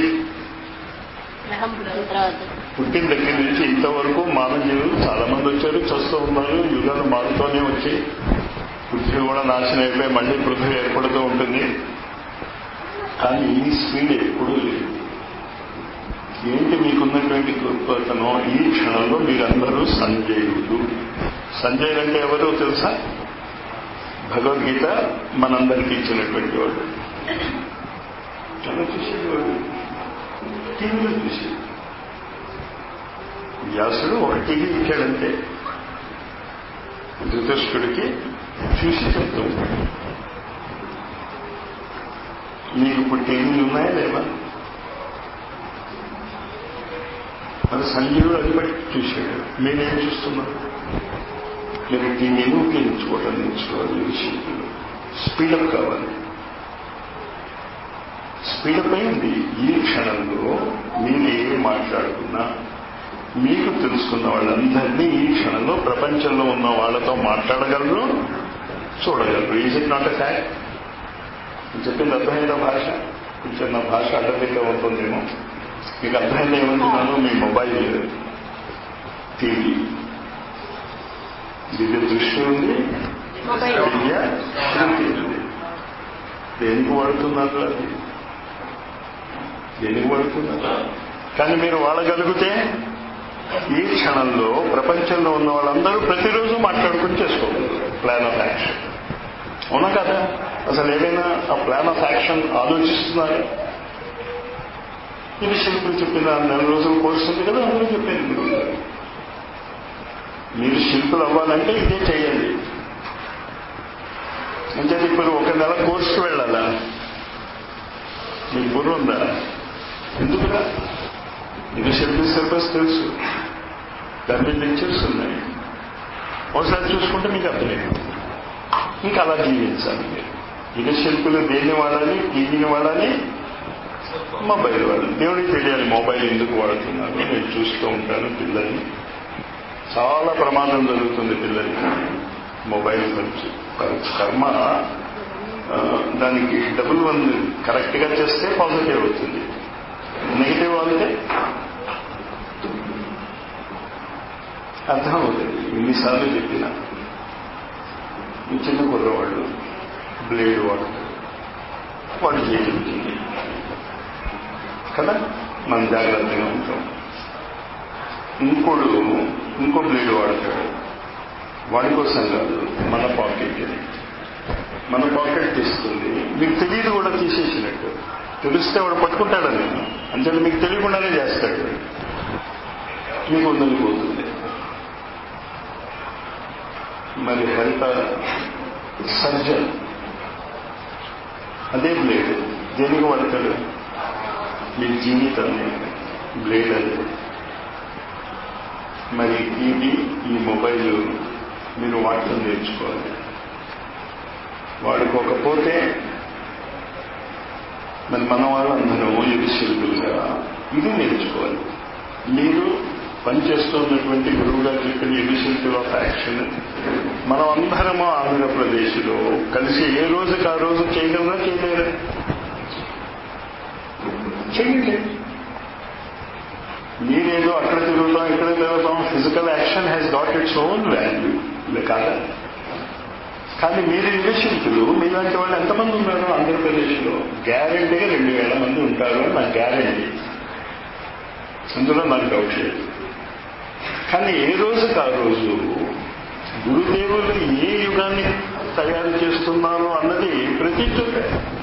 పుట్టిన దగ్గర నుంచి ఇంతవరకు మానవ జీవులు చాలా మంది వచ్చారు చూస్తూ ఉన్నారు యుగాలు మారుతూనే వచ్చి పృథ్వీ కూడా నాశనం అయిపోయి మళ్ళీ పృథ్వీ ఏర్పడుతూ ఉంటుంది కానీ ఈ స్పీడ్ ఎప్పుడూ లేదు ఏంటి మీకున్నటువంటి గొప్పతనం ఈ క్షణంలో మీరందరూ సంజయులు సంజయులు అంటే ఎవరో తెలుసా భగవద్గీత మనందరికీ ఇచ్చినటువంటి వాడు చాలా చూసేవాడు టీవీలో చూసేది వ్యాసుడు ఒక టీవీ ఇచ్చాడంటే ధృతష్కుడికి చూసి చెప్తూ ఉంటాడు మీకు ఇప్పుడు టీవీలు ఉన్నాయా లేవా మరి సంజీవుడు అది బట్టి చూశాడు మీరేం చూస్తున్నారు మీరు టీవీని ఉపయోగించుకోవడం నేర్చుకోవాలి ఈ విషయంలో స్పీడప్ కావాలి స్పీడప్ అయింది ఈ క్షణంలో మీరు ఏం మాట్లాడుకున్నా మీకు తెలుసుకున్న వాళ్ళందరినీ ఈ క్షణంలో ప్రపంచంలో ఉన్న వాళ్ళతో మాట్లాడగలరు చూడగలరు is it not a fact చెప్పింది అర్థమైందా భాష కొంచెం నా భాష అడ్డదిగా ఉంటుందేమో మీకు అర్థమైంది ఏమంటున్నాను మీ మొబైల్ టీవీ దివ్య దృష్టి ఉంది దివ్య శృతి ఉంది దేనికి వాడుతున్నారు అది దేనికి వాడుతున్నారు కానీ మీరు వాడగలిగితే ఈ క్షణంలో ప్రపంచంలో ఉన్న వాళ్ళందరూ ప్రతిరోజు మాట్లాడుకుని చేసుకోగలరు ప్లాన్ ఆఫ్ యాక్షన్ అవునా కదా అసలు ఏదైనా ఆ ప్లాన్ ఆఫ్ యాక్షన్ ఆలోచిస్తున్నారు ఇది శిల్పులు చెప్పిన నెల రోజుల కోర్సు ఉంది కదా అందరూ చెప్పారు గురువు గారు మీరు శిల్పులు అవ్వాలంటే ఇదే చేయండి అంటే ఇప్పుడు ఒక నెల కోర్సుకు వెళ్ళాలా మీకు బుర్ర ఉందా ఎందుకురా ఇది శిల్పి సిలబస్ తెలుసు దాని మీద లెక్చర్స్ ఉన్నాయి ఒకసారి చూసుకుంటే మీకు అర్థమైంది ఇంకా అలా జీవించాలి మీరు యుగ శిల్పులు దేన్ని వాడాలి టీవీని వాడాలి మొబైల్ వాడాలి దేవుడికి తెలియాలి మొబైల్ ఎందుకు వాడుతున్నారు నేను చూస్తూ ఉంటాను పిల్లల్ని చాలా ప్రమాదం జరుగుతుంది పిల్లలకి మొబైల్ ఖర్చు కర్మ దానికి డబుల్ వన్ కరెక్ట్ గా చేస్తే పాజిటివ్ అవుతుంది నెగిటివ్ అయితే అర్థం అవుతుంది ఎన్నిసార్లు చెప్పినా ఈ చిన్న కుర్రవాళ్ళు బ్లేడ్ వాడతారు వాడు చేయగలుగుతుంది కదా మనం జాగ్రత్తగా ఉంటాం ఇంకోడు ఇంకో బ్లేడ్ వాడతాడు వాడి కోసం కాదు మన పాకెట్ మన పాకెట్ తీస్తుంది మీకు తెలియదు కూడా తీసేసినట్టు తెలిస్తే వాడు పట్టుకుంటాడా నేను అంటే మీకు తెలియకుండానే చేస్తాడు మీకు వదిలిపోతుంది మరి హెల్త్ సర్జన్ అదే బ్లేడ్ దేనికి వాడతాడు మీ జీవితాన్ని బ్లేడ్ అదే మరి ఇది ఈ మొబైల్ మీరు వాడటం నేర్చుకోవాలి వాడుకోకపోతే మరి మన వాళ్ళందరూ ఇది శిల్పులుగా ఇది నేర్చుకోవాలి మీరు పనిచేస్తున్నటువంటి గురువు గారు చెప్పిన ఎబిసిల్టీ ఆఫ్ యాక్షన్ మనం అందరము ఆంధ్రప్రదేశ్లో కలిసి ఏ రోజుకి ఆ రోజు చేయగలరా చేయలేరా చేయండి మీరేదో అక్కడ తిరుగుతాం ఇక్కడ తిరుగుతాం physical action has got its own value కాదా కానీ మీరు నిరశిల్పులు మీలాంటి వాళ్ళు ఎంతమంది ఉన్నారు ఆంధ్రప్రదేశ్లో గ్యారంటీగా రెండు వేల మంది ఉంటారు అని నాకు గ్యారంటీ అందులో నాకు డౌట్ లేదు కానీ ఏ రోజుకి ఆ రోజు గురుదేవులు ఏ యుగాన్ని తయారు చేస్తున్నారు అన్నది ప్రతి చోట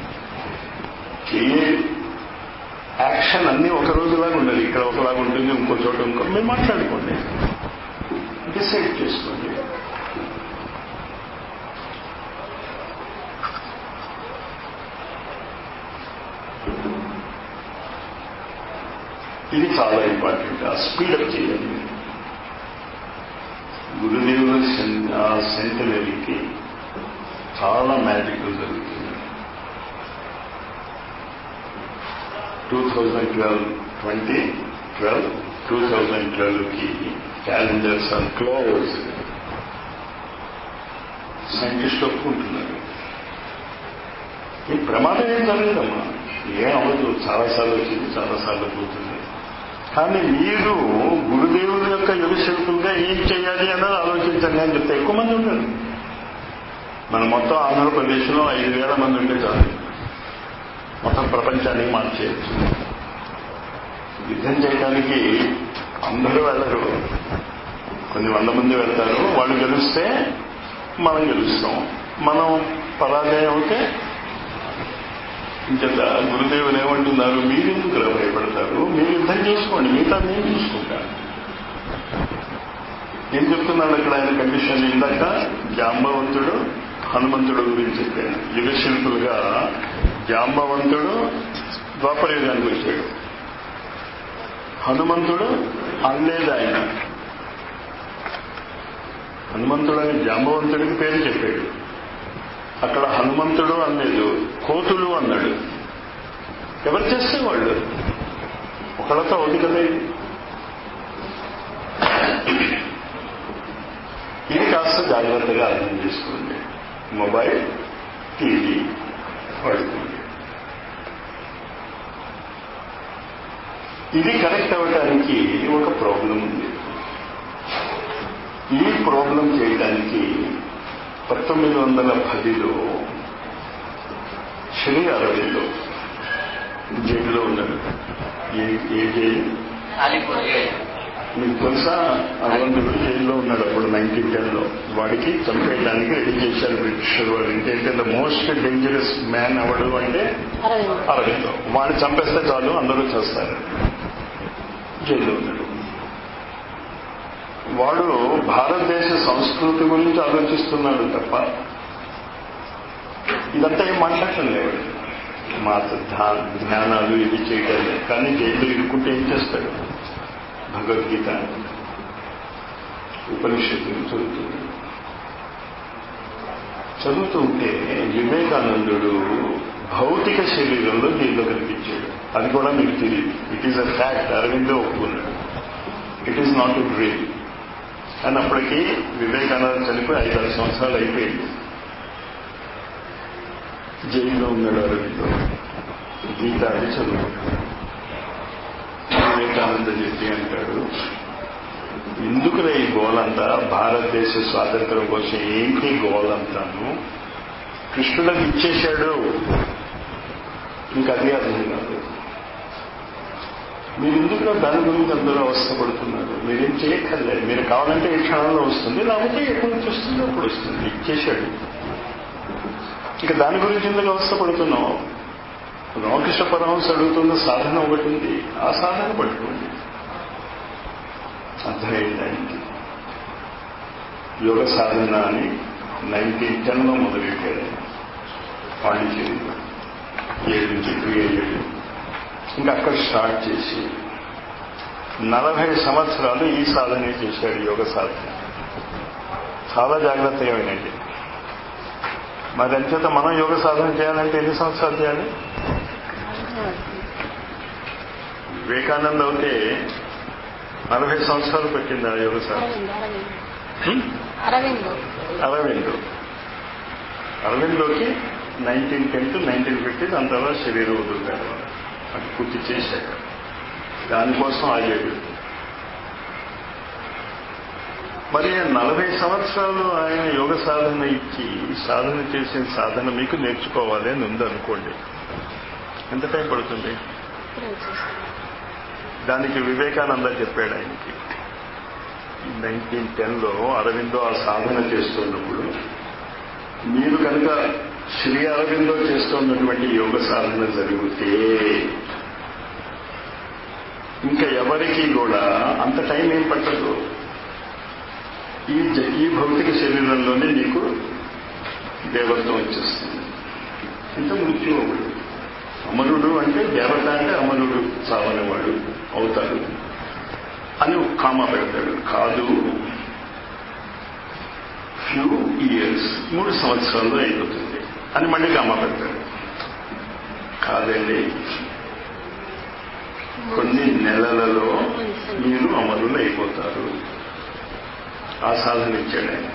ఏ యాక్షన్ అన్నీ ఒక రోజులాగా ఉండదు ఇక్కడ ఒకలాగా ఉంటుంది ఇంకో చోట ఇంకో మీరు మాట్లాడుకోండి డిసైడ్ చేసుకోండి ఇది చాలా ఇంపార్టెంట్ ఆ స్పీడప్ చేయాలి గురుదేవుల ఆ సెంటనరీకి చాలా మ్యాజిక్ జరుగుతుంది two thousand twelve twenty twelve two thousand ట్వెల్వ్కి క్యాలెండర్స్ ఆర్ క్లోజ్ సైంటిస్ట్ ఒప్పుకుంటున్నారు ఈ ప్రమాదం ఏం జరగదమ్మా ఏం అవ్వదు చాలాసార్లు వచ్చింది చాలాసార్లు పోతుంది కానీ మీరు గురుదేవుల యొక్క యుగ శిల్పులుగా ఏం చేయాలి అన్నది ఆలోచించండి అని చెప్తే ఎక్కువ మంది ఉంటారు మన మొత్తం ఆంధ్రప్రదేశ్లో ఐదు వేల మంది ఉంటే చాలు మొత్తం ప్రపంచాన్ని మార్చేయచ్చు యుద్ధం చేయడానికి అందరూ వెళ్ళరు కొన్ని వంద మంది వెళ్తారు వాళ్ళు గెలిస్తే మనం గెలుస్తాం మనం పరాజయం అవుతే ఇంత గురుదేవులు ఏమంటున్నారు మీరెందుకు భయపడతారు మీరు యుద్ధం చేసుకోండి మిగతా నేను చూసుకుంటాను ఏం చెప్తున్నాడు అక్కడ ఆయన కండిషన్ ఇందాక జాంబవంతుడు హనుమంతుడు గురించి చెప్పాను యుగ శిల్పులుగా జాంబవంతుడు ద్వాపర యుగానికి వచ్చాడు హనుమంతుడు అనలేదు ఆయన హనుమంతుడు అని జాంబవంతుడికి పేరు చెప్పాడు అక్కడ హనుమంతుడు అనలేదు కోతులు అన్నాడు ఎవరు చేస్తే వాళ్ళు ఒకళ్ళతో ఒకటి కదా ఇది కాస్త జాగ్రత్తగా అర్థం చేసుకోండి మొబైల్ టీవీ వాడుకోండి ఇది కరెక్ట్ అవ్వడానికి ఒక ప్రాబ్లం ఉంది ఈ ప్రాబ్లం చేయడానికి పంతొమ్మిది వందల పదిలో శ్రీ అరవిందో జైల్లో ఉన్నాడు ఏ ఏ జైలు మీకు తెలుసా అరవిందుడు జైల్లో ఉన్నాడు అప్పుడు నైన్టీన్ టెన్లో వాడికి చంపేయడానికి రెడీ చేశారు బ్రిటిష్ వాడు ఏంటంటే ద మోస్ట్ డేంజరస్ మ్యాన్ అవడు అంటే అరవింద్ అరవిందో వాడిని చంపేస్తే చాలు అందరూ చేస్తారు జైల్లో ఉన్నాడు వాడు భారతదేశ సంస్కృతి గురించి ఆలోచిస్తున్నాడు తప్ప ఇదంతా ఏం మాట్లాడటం లేవు మా ధ్యా- ధ్యానాలు ఇది చేయటం లేదు. కానీ జైల్లో ఇరుక్కుంటే ఏం చేస్తాడు భగవద్గీత ఉపనిషత్తులు చదువుతుంది చదువుతుంటే వివేకానందుడు భౌతిక శరీరంలో జైల్లో కనిపించాడు అది కూడా మీకు తెలియదు it is a fact Aurobindo ఒప్పుకున్నాడు it is not a dream కానీ అప్పటికి వివేకానంద చనిపోయి ఐదారు సంవత్సరాలు అయిపోయింది జైల్లో ఉన్నాడు అరవిందో గీత అది చదువుకుంటాడు వివేకానంద చెప్పి అంటాడు ఎందుకురా ఈ గోలంతా భారతదేశ స్వాతంత్రం కోసం ఏంటి గోలంతాను కృష్ణుడికి ఇచ్చేశాడు ఇంకా అది అర్థం కాదు మీరు ఎందుకు దాని గురించి అందరూ అవస్థపడుతున్నారు మీరేం చేయక్కర్లేదు మీరు కావాలంటే ఈ క్షణంలో వస్తుంది లేకపోతే ఎప్పుడు నుంచి వస్తుందో అప్పుడు వస్తుంది ఇచ్చేశాడు ఇక దాని గురించి ఎందుకు అవస్థపడుతున్నావు రామకృష్ణ పరమహంస అడుగుతున్న సాధన ఒకటి ఉంది ఆ సాధన పట్టుకోండి అర్థమైంది ఆయనకి యోగ సాధన అని నైన్టీన్ టెన్లో మొదలెట్టాడు పాండిచేరిలో ఏడు నుంచి టూ ఏడు ఇంకా అక్కడ స్టార్ట్ చేసి నలభై సంవత్సరాలు ఈ సాధనే చేశాడు యోగ సాధన చాలా జాగ్రత్తగా వినండి మరి అంచేత మనం యోగ సాధన చేయాలంటే ఎన్ని సంవత్సరాలు చేయాలి వివేకానంద అయితే నలభై సంవత్సరాలు పెట్టింది ఆ యోగ సాధన అరవింద్ అరవింద్ అరవింద్ అరవింద్లోకి nineteen ten to nineteen fifty దాని తర్వాత శరీరం వదులుతారు అది పూర్తి చేశాక దానికోసం ఆగాడు మరి నలభై సంవత్సరాలు ఆయన యోగ సాధన ఇచ్చి సాధన చేసిన సాధన మీకు నేర్చుకోవాలి అని ఉందనుకోండి ఎంత టైం పడుతుంది ఇప్పుడే వచ్చేస్తాను దానికి వివేకానంద చెప్పాడు ఆయనకి నైన్టీన్ టెన్లో అరవిందో ఆ సాధన చేస్తున్నప్పుడు మీరు కనుక శ్రీ అరవిందో చేస్తున్నటువంటి యోగ సాధన జరిగితే ఇంకా ఎవరికి కూడా అంత టైం ఏం పట్టదు ఈ జ- ఈ భౌతిక శరీరంలోనే నీకు దేవత్వం వచ్చేస్తుంది ఇంత మృత్యు అవ్వడు అమరుడు అంటే దేవత అంటే అమరుడు చావనివాడు అవుతాడు అని ఒక కామ పెడతాడు కాదు ఫ్యూ ఇయర్స్ మూడు సంవత్సరాల్లో అయిపోతుంది అని మళ్ళీ కామ పెడతాడు కాదండి కొన్ని నెలలలో మీరు అమరులు అయిపోతారు ఆ సాధన ఇచ్చాడు ఆయన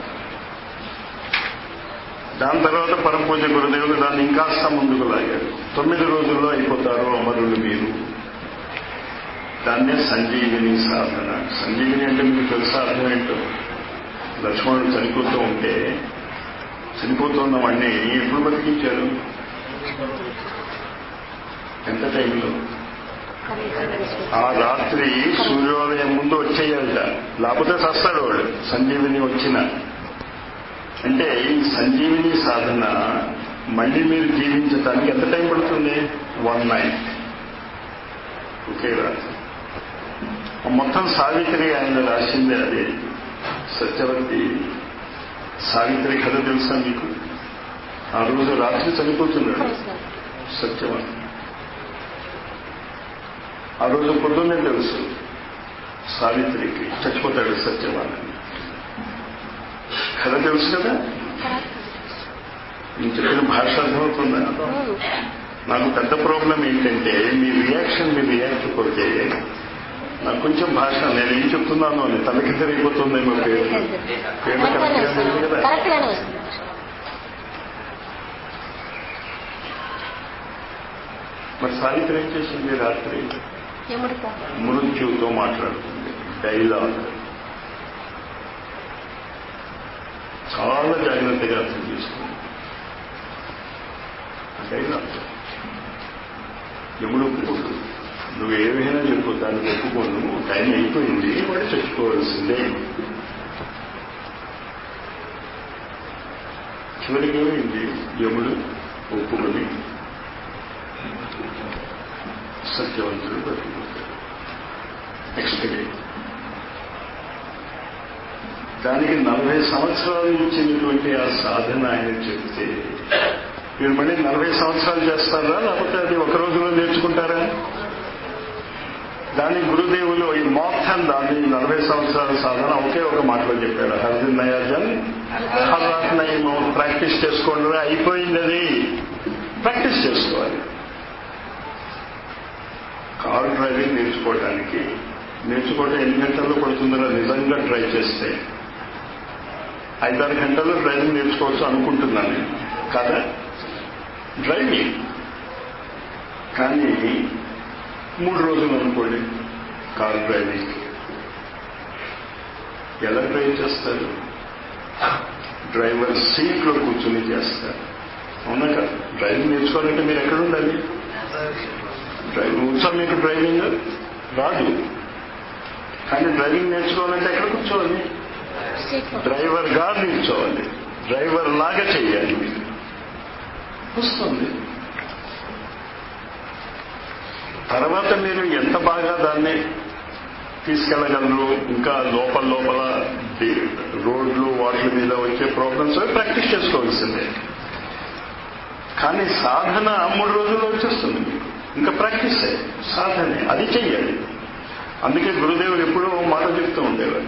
దాని తర్వాత పరమపూజ గురుదేవులు దాన్ని ఇంకాస్త ముందుకు లాగాడు తొమ్మిది రోజుల్లో అయిపోతారు అమరులు మీరు దాన్నే సంజీవిని సాధన సంజీవిని అంటే మీకు తెలుసా అర్థం ఏంటో లక్ష్మణుడు చనిపోతూ ఉంటే చనిపోతున్న వాడిని ఎప్పుడు బతికించారు ఎంత టైంలో ఆ రాత్రి సూర్యోదయం ముందు వచ్చేయాలట లేకపోతే చస్తాడు వాడు సంజీవిని వచ్చిన అంటే ఈ సంజీవిని సాధన మళ్ళీ మీరు జీవించడానికి ఎంత టైం పడుతుంది వన్ నైట్ ఒకే రాత్రి మొత్తం సావిత్రి ఆయన రాసిందే అదే సత్యవతి సావిత్రి కథ తెలుసా మీకు ఆ రోజు రాత్రి చనిపోతున్నాడు సత్యవతి ఆ రోజు పొద్దున్నే తెలుసు సావిత్రికి చచ్చిపోతాడు సత్యవాన్ కథ తెలుసు కదా నేను చెప్పిన భాష అర్థమవుతుందా నాకు పెద్ద ప్రాబ్లం ఏంటంటే మీ రియాక్షన్ మీ రియాక్ట్ కొడితే నాకు కొంచెం భాష నేను ఏం చెప్తున్నాను అని తలకి తిరిగిపోతుందేమో పేరు పేరు కరెక్ట్గా లేదు కదా కరెక్ట్ గానే వస్తుంది మరి సావిత్రి ఏం చేసింది రాత్రి యముడితో మృత్యుతో మాట్లాడుతుంది డైలాగ్ చాలా జాగ్రత్తగా అర్థం చేసుకుంది డైలాగ్ ఎప్పుడు ఒప్పుకోడు నువ్వు ఏమైనా చెప్పు దాన్ని ఒప్పుకోను టైం అయిపోయింది వాడు చచ్చిపోవాల్సిందే చివరికి ఏమైంది యముడు ఒప్పుకొని సత్యవంతుడు బతికిపోతాడు నెక్స్ట్ డే దానికి నలభై సంవత్సరాలు ఇచ్చినటువంటి ఆ సాధన ఆయన చెప్తే మీరు మళ్ళీ నలభై సంవత్సరాలు చేస్తారా లేకపోతే అది ఒక రోజులో నేర్చుకుంటారా దాని గురుదేవులు ఈ మొత్తం దాన్ని నలభై సంవత్సరాల సాధన ఒకే ఒక మాటలో చెప్పాడు హర్దిన్ నయాజన్ హర్రాత్ నయము ప్రాక్టీస్ చేసుకోండి అయిపోయింది అది ప్రాక్టీస్ చేసుకోవాలి కారు డ్రైవింగ్ నేర్చుకోవడానికి నేర్చుకోవడం ఎన్ని గంటల్లో పడుతుందో నిజంగా ట్రై చేస్తే ఐదారు గంటల్లో డ్రైవింగ్ నేర్చుకోవచ్చు అనుకుంటున్నాను నేను కాదా డ్రైవింగ్ కానీ మూడు రోజులు అనుకోండి కారు డ్రైవింగ్ ఎలా డ్రైవ్ చేస్తారు డ్రైవర్ సీట్లో కూర్చుని చేస్తారు అవునా కదా డ్రైవింగ్ నేర్చుకోవాలంటే మీరు ఎక్కడ ఉండాలి డ్రైవింగ్ వచ్చా మీకు డ్రైవింగ్ రాదు కానీ డ్రైవింగ్ నేర్చుకోవాలంటే ఎక్కడ కూర్చోవాలి సీట్లో డ్రైవర్ గా నిల్చోవాలి డ్రైవర్ లాగా చేయాలి వస్తుంది తర్వాత మీరు ఎంత బాగా దాన్ని తీసుకెళ్ళగలరు ఇంకా లోపల లోపల ది- రోడ్లు వాటి మీద వచ్చే ప్రాబ్లమ్స్ ప్రాక్టీస్ చేసుకోవాల్సిందే కానీ సాధన మూడు రోజుల్లో వచ్చేస్తుంది మీకు ఇంకా ప్రాక్టీస్ సాధనే అది చెయ్యాలి అందుకే గురుదేవుడు ఎప్పుడూ ఓ మాట చెప్తూ ఉండేవారు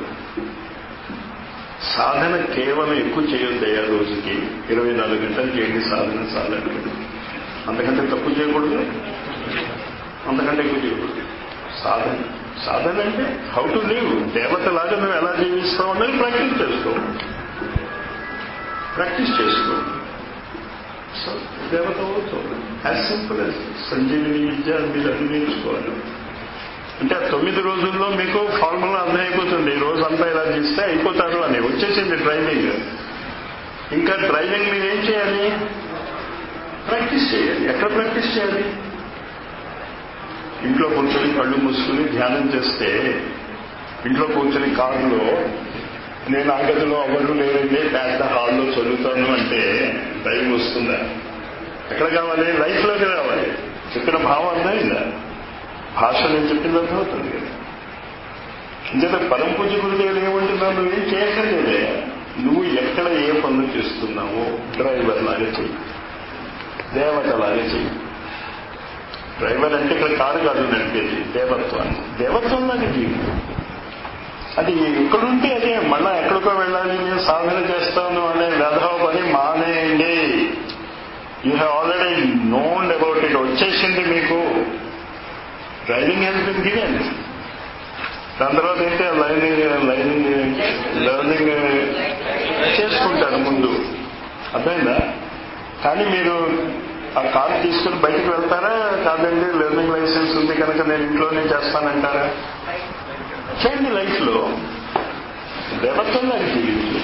సాధన కేవలం ఎక్కువ చేయొద్దయ్యా రోజుకి ఇరవై నాలుగు గంటలు చేయండి సాధన సాధన అంతకంటే తక్కువ చేయకూడదు అంతకంటే ఎక్కువ చేయకూడదు సాధన సాధన అంటే హౌ టు లివ్ దేవతలాగా నువ్వు ఎలా జీవిస్తావు అనేది ప్రాక్టీస్ చేసుకో ప్రాక్టీస్ చేసుకో సో దేవత అవుతుంది యాజ్ సింపుల్ యాజ్ సంజీవిని విద్య మీరు అది నేర్చుకోవాలి అంటే ఆ తొమ్మిది రోజుల్లో మీకు ఫార్ములా అర్థమైపోతుంది ఈ రోజు అంతా ఇలా చేస్తే అయిపోతారు అని వచ్చేసింది డ్రైవింగ్ ఇంకా డ్రైవింగ్ మీరు ఏం చేయాలి ప్రాక్టీస్ చేయాలి ఎక్కడ ప్రాక్టీస్ చేయాలి ఇంట్లో కూర్చొని కళ్ళు మూసుకుని ధ్యానం చేస్తే ఇంట్లో కూర్చొని కారులో నేను ఆ గదిలో ఎవరు లేరండి పెద్ద హాల్లో చదువుతాను అంటే డ్రైవింగ్ వస్తుందా ఎక్కడ కావాలి లైఫ్లోకి రావాలి చెప్పిన భావం అర్థమైందా భాష నేను చెప్పింది అర్థమవుతుంది కదా ఇంకేత పరం పూజ గురుదేవులు ఏమంటున్నావు నువ్వేం చేయక్కర్లేదే నువ్వు ఎక్కడ ఏ పనులు చేస్తున్నావో డ్రైవర్ లాగా చెయ్యి దేవత లాగా చెయ్యి డ్రైవర్ అంటే ఇక్కడ కారు కాదు నడిపేది దేవత్వాన్ని దేవత్వం లాగా చెయ్యి అది ఎక్కడుంటే అదే మళ్ళా ఎక్కడికో వెళ్ళాలి నేను సాధన చేస్తాను అనే వెధవ పని మానేయండి you have already known about it వచ్చేసింది మీకు డ్రైవింగ్ హ్యాస్ బిన్ గివెన్ దాని తర్వాత ఏంటి లైనింగ్ లైనింగ్ లెర్నింగ్ చేసుకుంటారు ముందు అర్థమైందా కానీ మీరు ఆ కార్ తీసుకుని బయటకు వెళ్తారా కాదండి లెర్నింగ్ లైసెన్స్ ఉంది కనుక నేను ఇంట్లోనే చేస్తానంటారా చేయండి లైఫ్లో దేవత్వంగా జీవించు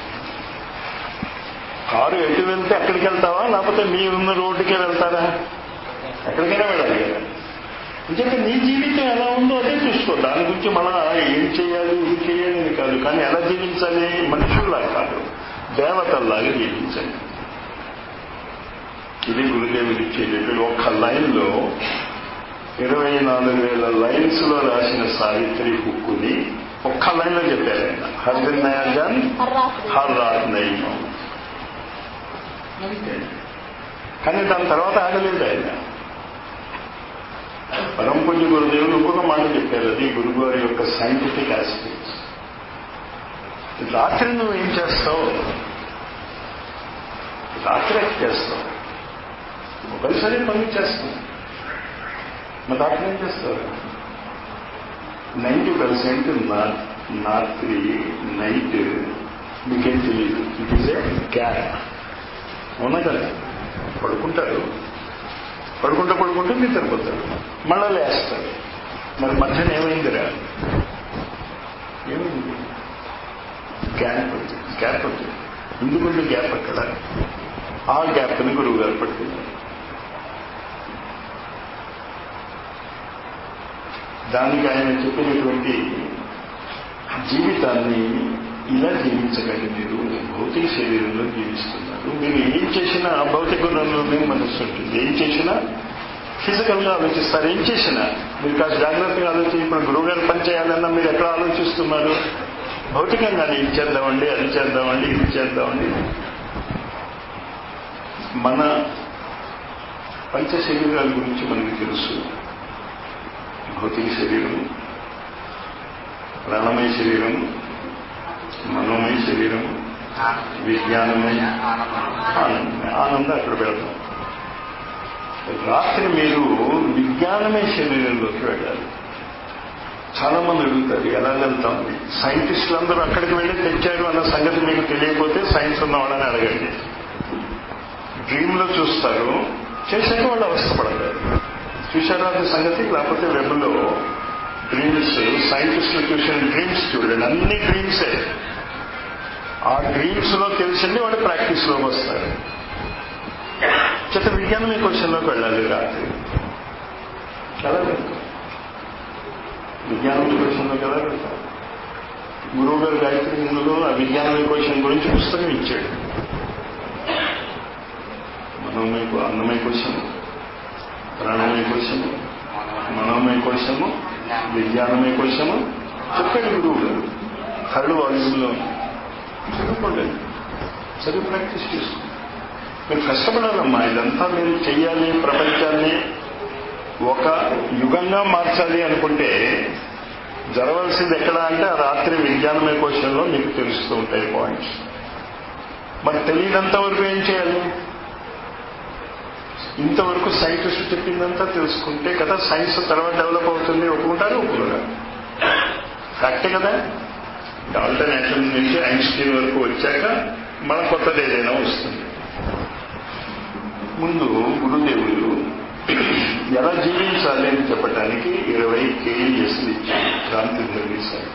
కారు ఎటు వెళ్తే అక్కడికి వెళ్తావా లేకపోతే మీ ఉన్న రోడ్డుకే వెళ్తారా ఎక్కడికైనా వెళ్ళాలి కదా నిజంగా నీ జీవితం ఎలా ఉందో అదే చూసుకో దాని గురించి మన ఏం చేయాలి ఏం చేయాలి అని కాదు కానీ ఎలా జీవించాలి మనుషుల్లా కాదు దేవతల్లాగా జీవించాలి ఇది గురుదేవుడు ఇచ్చేటటువంటి ఒక్క లైన్లో ఇరవై నాలుగు వేల లైన్స్ లో రాసిన సావిత్రి హుక్కుని ఒక్క లైన్ లో చెప్పారు ఆయన హర్ దిన్ నయా జన్ హర్రాత్రి హర్ రాత్ నయమో కానీ దాని తర్వాత ఆగలేదు ఆయన పరంపూజ గురుదేవులు ఇంకొక మాట చెప్పారు అది గురుగారి యొక్క సైంటిఫిక్ ఆస్పెక్ట్స్ రాత్రి నువ్వు ఏం చేస్తావు రాత్రి ఏం చేస్తావు ఒకసారి పనులు చేస్తావు మరి రాత్రి ఏం చేస్తారు నైంటీ పర్సెంట్ రాత్రి నైట్ మీకేం తెలియదు ఇట్ ఈస్ ఏ గ్యాప్ అవునా కదా పడుకుంటారు పడుకుంటూ పడుకుంటూ నిద్రపోతారు మళ్ళా లేస్తారు మరి మధ్యన ఏమైందిరా ఏమైంది గ్యాప్ వచ్చింది గ్యాప్ వచ్చింది ఎందుకుంటే గ్యాప్ అక్కడ ఆ గ్యాప్ని గురువు గారు పట్టుకున్నారు దానికి ఆయన చెప్పినటువంటి జీవితాన్ని ఇలా జీవించకండి మీరు భౌతిక శరీరంలో జీవిస్తున్నారు మీరు ఏం చేసినా భౌతిక రంగంలోనే మనస్సు ఉంటుంది ఏం చేసినా ఫిజికల్ గా ఆలోచిస్తారు ఏం చేసినా మీరు కాస్త జాగ్రత్తగా ఆలోచించి ఇప్పుడు గురువు గారు పని చేయాలన్నా మీరు ఎక్కడ ఆలోచిస్తున్నారు భౌతికంగానే ఇది చేద్దామండి అది చేద్దామండి ఇది చేద్దామండి మన పంచ శరీరాల గురించి మనకి తెలుసు భౌతిక శరీరము ప్రాణమయ శరీరము మనోమయ శరీరము విజ్ఞానమయ ఆనందమయ ఆనందం అక్కడ పెడతాం రాత్రి మీరు విజ్ఞానమయ శరీరంలోకి వెళ్ళాలి చాలా మంది అడుగుతారు ఎలా వెళ్తాం సైంటిస్టులు అందరూ అక్కడికి వెళ్ళి తెచ్చారు అన్న సంగతి మీకు తెలియకపోతే సైన్స్ ఉన్నవాడని అడగండి డ్రీమ్ లో చూస్తారు చేశాక వాళ్ళు అవస్థపడతారు చూశారా అది సంగతి లేకపోతే వెబ్లో డ్రీమ్స్ సైంటిస్టులు చూసిన డ్రీమ్స్ చూడండి అన్ని డ్రీమ్సే ఆ డ్రీమ్స్ లో తెలిసింది వాడు ప్రాక్టీస్ లోకి వస్తారు చేత విజ్ఞానమే క్వశ్చన్లోకి వెళ్ళాలి రాత్రి ఎలా వెళ్తాం విజ్ఞానం క్వశ్చన్లోకి ఎలా వెళ్తాం గురువు గారు గాయత్రి ముందులో ఆ విజ్ఞానమే క్వశ్చన్ గురించి పుస్తకం ఇచ్చాడు మనోమయ అన్నమయ కోశము ప్రాణమయ కోశము మనోమయ కోశము విజ్ఞానమయ కోశము చెప్పండి గురువు గారు థర్డ్ వాల్యూమ్లో చదువుకోండి చదువు ప్రాక్టీస్ చేసుకోండి మీరు కష్టపడాలమ్మా ఇదంతా మీరు చెయ్యాలి ప్రపంచాన్ని ఒక యుగంగా మార్చాలి అనుకుంటే జరగవలసింది ఎక్కడ అంటే ఆ రాత్రి విజ్ఞానమయ క్వశ్చన్లో మీకు తెలుస్తూ ఉంటాయి పాయింట్స్ మరి తెలియనంత వరకు ఏం చేయాలి ఇంతవరకు సైంటిస్ట్ చెప్పిందంతా తెలుసుకుంటే కదా సైన్స్ తర్వాత డెవలప్ అవుతుంది ఒప్పుకుంటారు ఒప్పుకోరా ఫ్యాక్టే కదా ఆల్టర్నేషన్ నుంచి ఐన్స్టీన్ వరకు వచ్చాక మన కొత్తది ఏదైనా వస్తుంది ముందు గురుదేవులు ఎలా జీవించాలి అని చెప్పడానికి ఇరవై కేజీఎస్లు ఇచ్చారు క్రాంతి ధర్మీశారు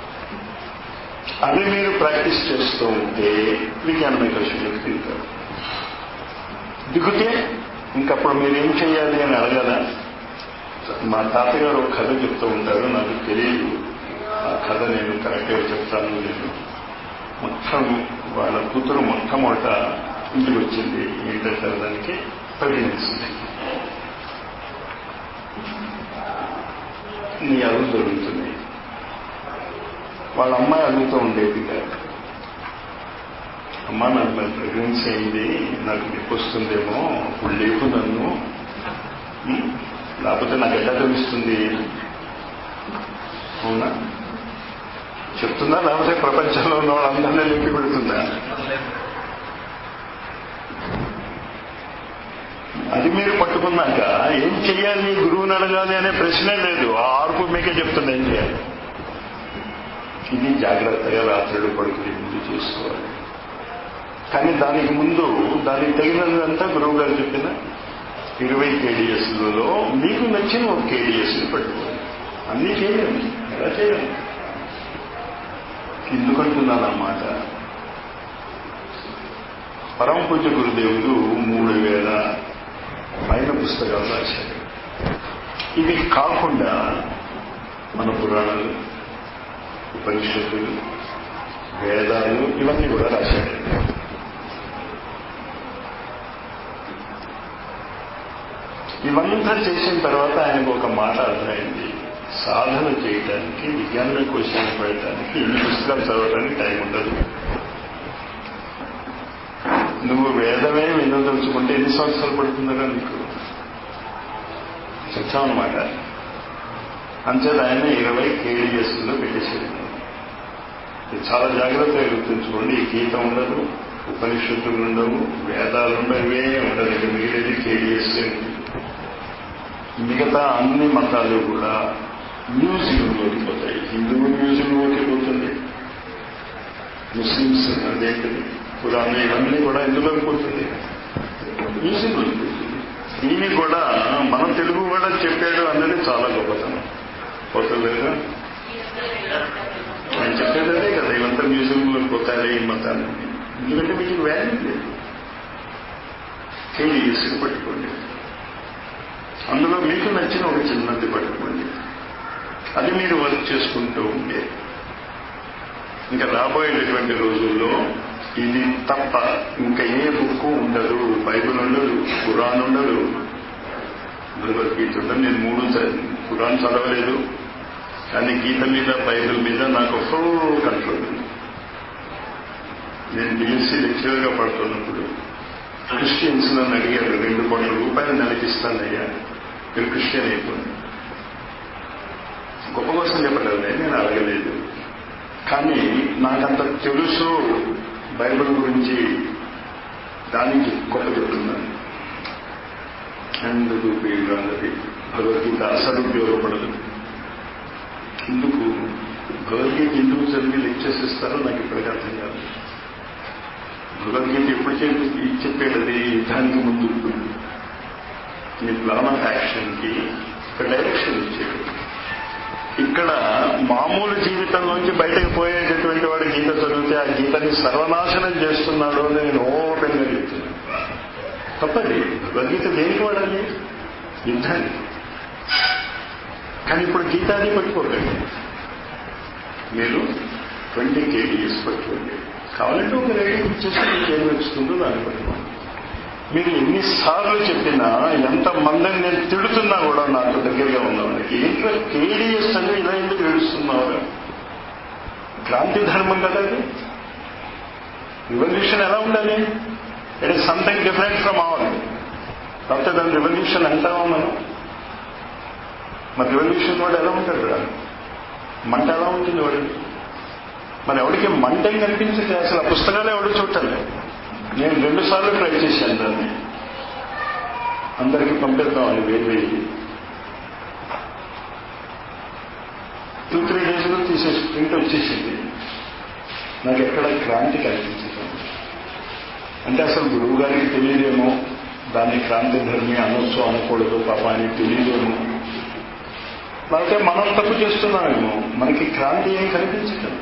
అవి మీరు ప్రాక్టీస్ చేస్తూ ఉంటే విజ్ఞానమయ కృషిలోకి దిగుతారు దిగితే ఇంకప్పుడు మీరేం చేయాలి అని అడగదా మా తాతగారు ఒక కథ చెప్తూ ఉంటారు నాకు తెలియదు ఆ కథ నేను కరెక్ట్గా చెప్తాను లేదు మొత్తం వాళ్ళ కూతురు మొట్టమొదట ఇంటికి వచ్చింది ఏంటంటే దానికి ప్రెగ్నెన్సీ నీ అరువు జరుగుతుంది వాళ్ళ అమ్మాయి అడుగుతూ ఉండేది కాదు అమ్మా నాకు మరి ప్రెగ్నెన్సీ అయింది నాకు నొప్పి వస్తుందేమో ఇప్పుడు లేపు నన్ను ఉం? లేకపోతే నాకు ఎట్లా తెలుస్తుంది అవునా చెప్తుందా లేకపోతే ప్రపంచంలో ఉన్న వాళ్ళందరినీ లేపి పెడుతుందా అది మీరు పట్టుకున్నాక ఏం చెయ్యాలి గురువుని అడగాలి అనే ప్రశ్నే లేదు ఆ ఆర్పు మీకే చెప్తుంది ఏం చేయాలి ఇది జాగ్రత్తగా రాత్రులు పడుకుని ముందు చేసుకోవాలి కానీ దానికి ముందు దానికి తగినదంతా గురువు గారు చెప్పిన ఇరవై కేడిఎస్లలో మీకు నచ్చిన ఒక కేడిఎస్ని పట్టుకోండి అన్నీ చేయండి ఎలా చేయండి ఎందుకంటున్నాను అన్నమాట పరమ పూజ గురుదేవులు మూడు వేల పైన పుస్తకాలు రాశారు ఇవి కాకుండా మన పురాణాలు ఉపనిషత్తులు వేదాలు ఇవన్నీ కూడా రాశాడు ఇవంతా చేసిన తర్వాత ఆయనకు ఒక మాట అర్థమైంది సాధన చేయటానికి విజ్ఞానమే క్వశ్చన్ పెట్టడానికి ఇన్ని పుస్తకాలు చదవడానికి టైం ఉండదు నువ్వు వేదమే వినదలుచుకుంటే ఎన్ని సంవత్సరాలు పడుతుందరా నీకు చెప్తామన్నమాట అంచేత ఆయన ఇరవై కేడిఎస్లో పెట్టేసాడు ఇది చాలా జాగ్రత్తగా గుర్తుంచుకోండి ఈ గీత ఉండదు ఉపనిషత్తులు ఉండవు వేదాలు ఉండవు ఇవే ఉండదు ఇక మిగిలేది కేడిఎస్లే ఉంది మిగతా అన్ని మతాలు కూడా మ్యూజియంలోకి పోతాయి హిందువు మ్యూజియంలోకి పోతుంది ముస్లిమ్స్ అదేంటిది పురాణ ఇవన్నీ కూడా ఎందులోకి పోతుంది మ్యూజియంలోకి పోతుంది దీన్ని కూడా మన తెలుగు కూడా చెప్పాడు అన్నది చాలా గొప్పతనం పోతలేదా ఆయన చెప్పేది అదే కదా ఇవంతా మ్యూజియంలోకి పోతాయి ఈ మతాన్ని ఎందుకంటే మీకు వాల్యూ లేదు కేడి ఇసుకు పట్టుకోండి అందులో మీకు నచ్చిన ఒక చిన్నది పట్టుకోండి అది మీరు వర్క్ చేసుకుంటూ ఉంటే ఇంకా రాబోయేటటువంటి రోజుల్లో ఇది తప్ప ఇంకా ఏ బుక్ ఉండదు బైబిల్ ఉండదు ఖురాన్ ఉండదు భగవద్గీత ఉండదు నేను మూడు చదివి ఖురాన్ చదవలేదు కానీ గీత మీద బైబిల్ మీద నాకు ఫుల్ కంట్రోల్ ఉంది నేను బిఎస్సీ లెక్చరర్గా పడుతున్నప్పుడు క్రిస్టియన్స్ నన్ను అడిగారు రెండు కోట్ల రూపాయలు నెలకిస్తానయ్యా మీరు క్రిస్టియన్ అయిపోయింది గొప్ప కోసం చెప్పలేదు నేను అడగలేదు కానీ నాకంత తెలుసు బైబిల్ గురించి దానికి గొప్ప చెప్తున్నాను ఎందుకు వీళ్ళు అన్నది భగవద్గీత అసలు ఉపయోగపడదు ఎందుకు భగవద్గీత ఎందుకు చదివి లెక్చర్స్ ఇస్తారో నాకు ఇప్పటికీ అర్థం కాదు భగవద్గీత ఎప్పుడు చెప్పి చెప్పేది యుద్ధానికి ముందు మీ ప్లాన్ ఆఫ్ యాక్షన్కి ఒక డైరెక్షన్ ఇచ్చేది ఇక్కడ మామూలు జీవితంలోంచి బయటకు పోయేటటువంటి వాడు గీత చదివితే ఆ గీతని సర్వనాశనం చేస్తున్నాడు అని నేను ఓపెన్గా చెప్తున్నాను తప్పది భగవద్గీత దేనికి వాడాలి యుద్ధానికి కానీ ఇప్పుడు గీతాన్ని పట్టుకోకండి మీరు ట్వంటీ కేజీఎస్ పట్టుకోండి కావాలంటే ఒక రైడింగ్ ఇచ్చేసి మీకు ఏం నచ్చుతుందో దాన్ని పట్టుకోండి మీరు ఎన్నిసార్లు చెప్పినా ఎంత మందిని నేను తిడుతున్నా కూడా నాకు దగ్గరగా ఉన్న వాళ్ళకి ఏంటో కేడీఎస్ అంటే ఇలా ఎందుకు ఏడుస్తున్నావు క్రాంతి ధర్మం కదా అది రివల్యూషన్ ఎలా ఉండాలి it is something different from all కాకపోతే దాని రివల్యూషన్ అంటామా మనం మరి రివల్యూషన్ వాడు ఎలా ఉంటాడు రా మంట ఎలా ఉంటుంది వాడు మరి ఎవరికి మంట ఏం కనిపించదు అసలు ఆ పుస్తకాలు ఎవడు చూడటం నేను రెండు సార్లు ట్రై చేశాను దాన్ని అందరికీ పంపిద్దామని వేరే టూ త్రీ డేస్లో తీసేసి ప్రింట్ వచ్చేసింది నాకు ఎక్కడ క్రాంతి కనిపించదు అంటే అసలు గురువు గారికి తెలియదేమో దాన్ని క్రాంతి ధర్మి అనొచ్చు అనకూడదు పాప అని తెలియదేమో లేకపోతే మనం తప్పు చేస్తున్నామేమో మనకి క్రాంతి ఏం కనిపించదు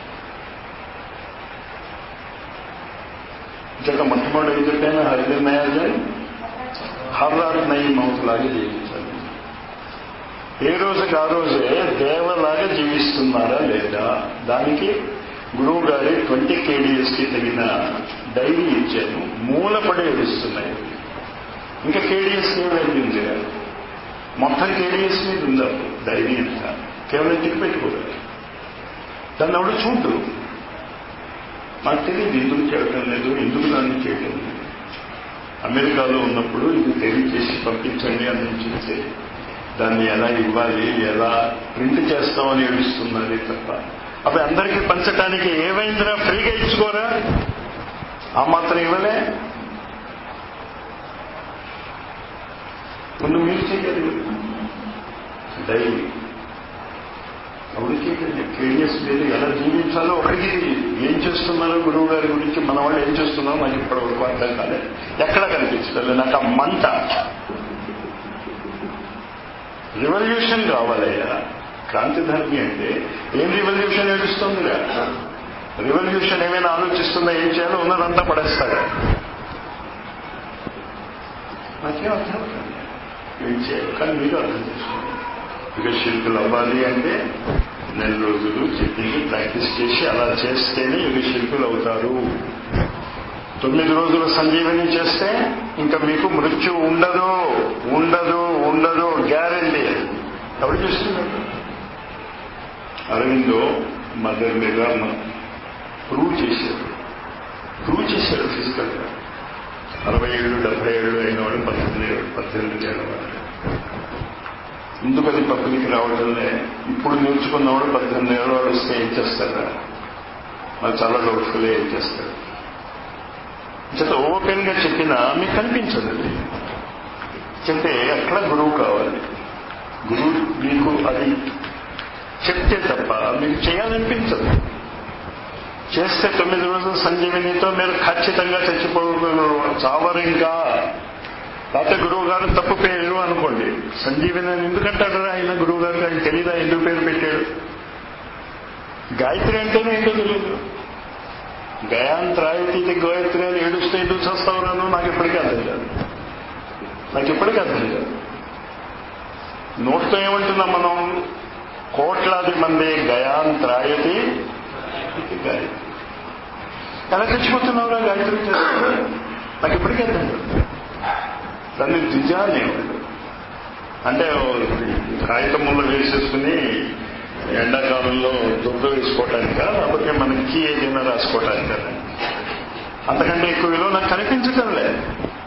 జగ మొట్టమొదటి ఏం చెప్పాను హరిజన్ నయాజన్ హర్ రాత్ నయి మౌతులాగా జీవించాలి ఏ రోజుకి ఆ రోజే దేవలాగా జీవిస్తున్నారా లేదా దానికి గురువు గారి ట్వంటీ కేడీఎస్కి తగిన డైరీ ఇచ్చాను మూలపడి ఏడుస్తున్నాయి ఇంకా కేడీఎస్ వెళ్ళింది మొత్తం కేడీఎస్ మీద ఉందా డైరీ అంతా కేవలం టిక్ పెట్టుకోలేదు దాన్ని ఎవడు చూడు నాకు తెలియదు ఎందుకు చేయటం లేదు ఎందుకు దాన్ని చేయటం లేదు అమెరికాలో ఉన్నప్పుడు ఇది తెలియచేసి పంపించండి అని నేను చెప్తే దాన్ని ఎలా ఇవ్వాలి ఎలా ప్రింట్ చేస్తామని ఏడుస్తున్నది తప్ప అవి అందరికీ పంచటానికి ఏమైందిరా ఫ్రీగా ఇచ్చుకోరా ఆ మాత్రం ఇవ్వలే ముందు మీరు చేయాలి డైలీ ఎవరికి కేడిఎస్ మీద ఎలా జీవించాలో ఒకరికి ఏం చేస్తున్నారో గురువు గారి గురించి మన వాళ్ళు ఏం చేస్తున్నారో నాకు ఇప్పటివరకు అర్థం కాలేదు ఎక్కడ కనిపించలేదు నాకు ఆ మంట రివల్యూషన్ కావాలయ్యా క్రాంతిధర్మి అంటే ఏం రివల్యూషన్ ఏడుస్తుందిరా రివల్యూషన్ ఏమైనా ఆలోచిస్తుందా ఏం చేయాలో ఉన్నదంతా పడేస్తాడు నాకేం అర్థం కాదు ఏం చేయాలి కానీ మీరు అర్థం చేసుకోండి ఇక శిల్పులు అవ్వాలి అంటే నెల రోజులు చెప్పింది ప్రాక్టీస్ చేసి అలా చేస్తేనే యుగ శిల్పులు అవుతారు తొమ్మిది రోజులు సంజీవని చేస్తే ఇంకా మీకు మృత్యు ఉండదు ఉండదు ఉండదు గ్యారంటీ ఎవరు చేస్తున్నారు అరవిందో మదర్ మీద ప్రూవ్ చేశారు ప్రూవ్ చేశారు ఫిజికల్ గా అరవై ఏళ్ళు డెబ్బై ఏళ్ళు అయిన వాడు పద్దెనిమిది ఏళ్ళు పద్దెనిమిది ఏళ్ళ వాడు ఎందుకు అది పక్కనికి రావడంలే ఇప్పుడు నేర్చుకున్నవాడు పద్దెనిమిది ఏళ్ళ వాడు వస్తే ఏం చేస్తారా మరి చాలా డౌట్ఫుల్ ఏం చేస్తారు చేత ఓపెన్ గా చెప్పినా మీకు కనిపించదు అది చెప్తే అక్కడ గురువు కావాలి గురువు మీకు అది చెప్తే తప్ప మీకు చేయాలనిపించదు చేస్తే తొమ్మిది రోజులు సంజీవినితో మీరు ఖచ్చితంగా చచ్చిపోగలరు చావరు ఇంకా లేకపోతే గురువు గారు తప్పు పేరు అనుకోండి సంజీవిని అని ఎందుకంటాడు ఆయన గురువు గారికి ఆయన తెలీదా ఎందుకు పేరు పెట్టాడు గాయత్రి అంటేనే ఏంటో తెలియదు గయాంత్రాయతీతి గాయత్రి అని ఏడుస్తే ఎందుకు చేస్తావురాను నాకు ఇప్పటికీ అర్థం కాదు నాకు ఇప్పటికీ అర్థం కాదు నోట్తో ఏమంటున్నాం మనం కోట్లాది మంది గయాంత్రాయతి గాయత్రి ఎలా చచ్చిపోతున్నావురా గాయత్రి నాకు ఇప్పటికీ అర్థం కాదు దాన్ని ద్విజ అనేవాళ్ళు అంటే కాగితముల్లో వేసేసుకుని ఎండాకాలంలో దుర్గ వేసుకోవటానిక లేకపోతే మనకి ఏదైనా రాసుకోవటానిక అంతకంటే ఎక్కువ విలువ నాకు కనిపించటం లేదు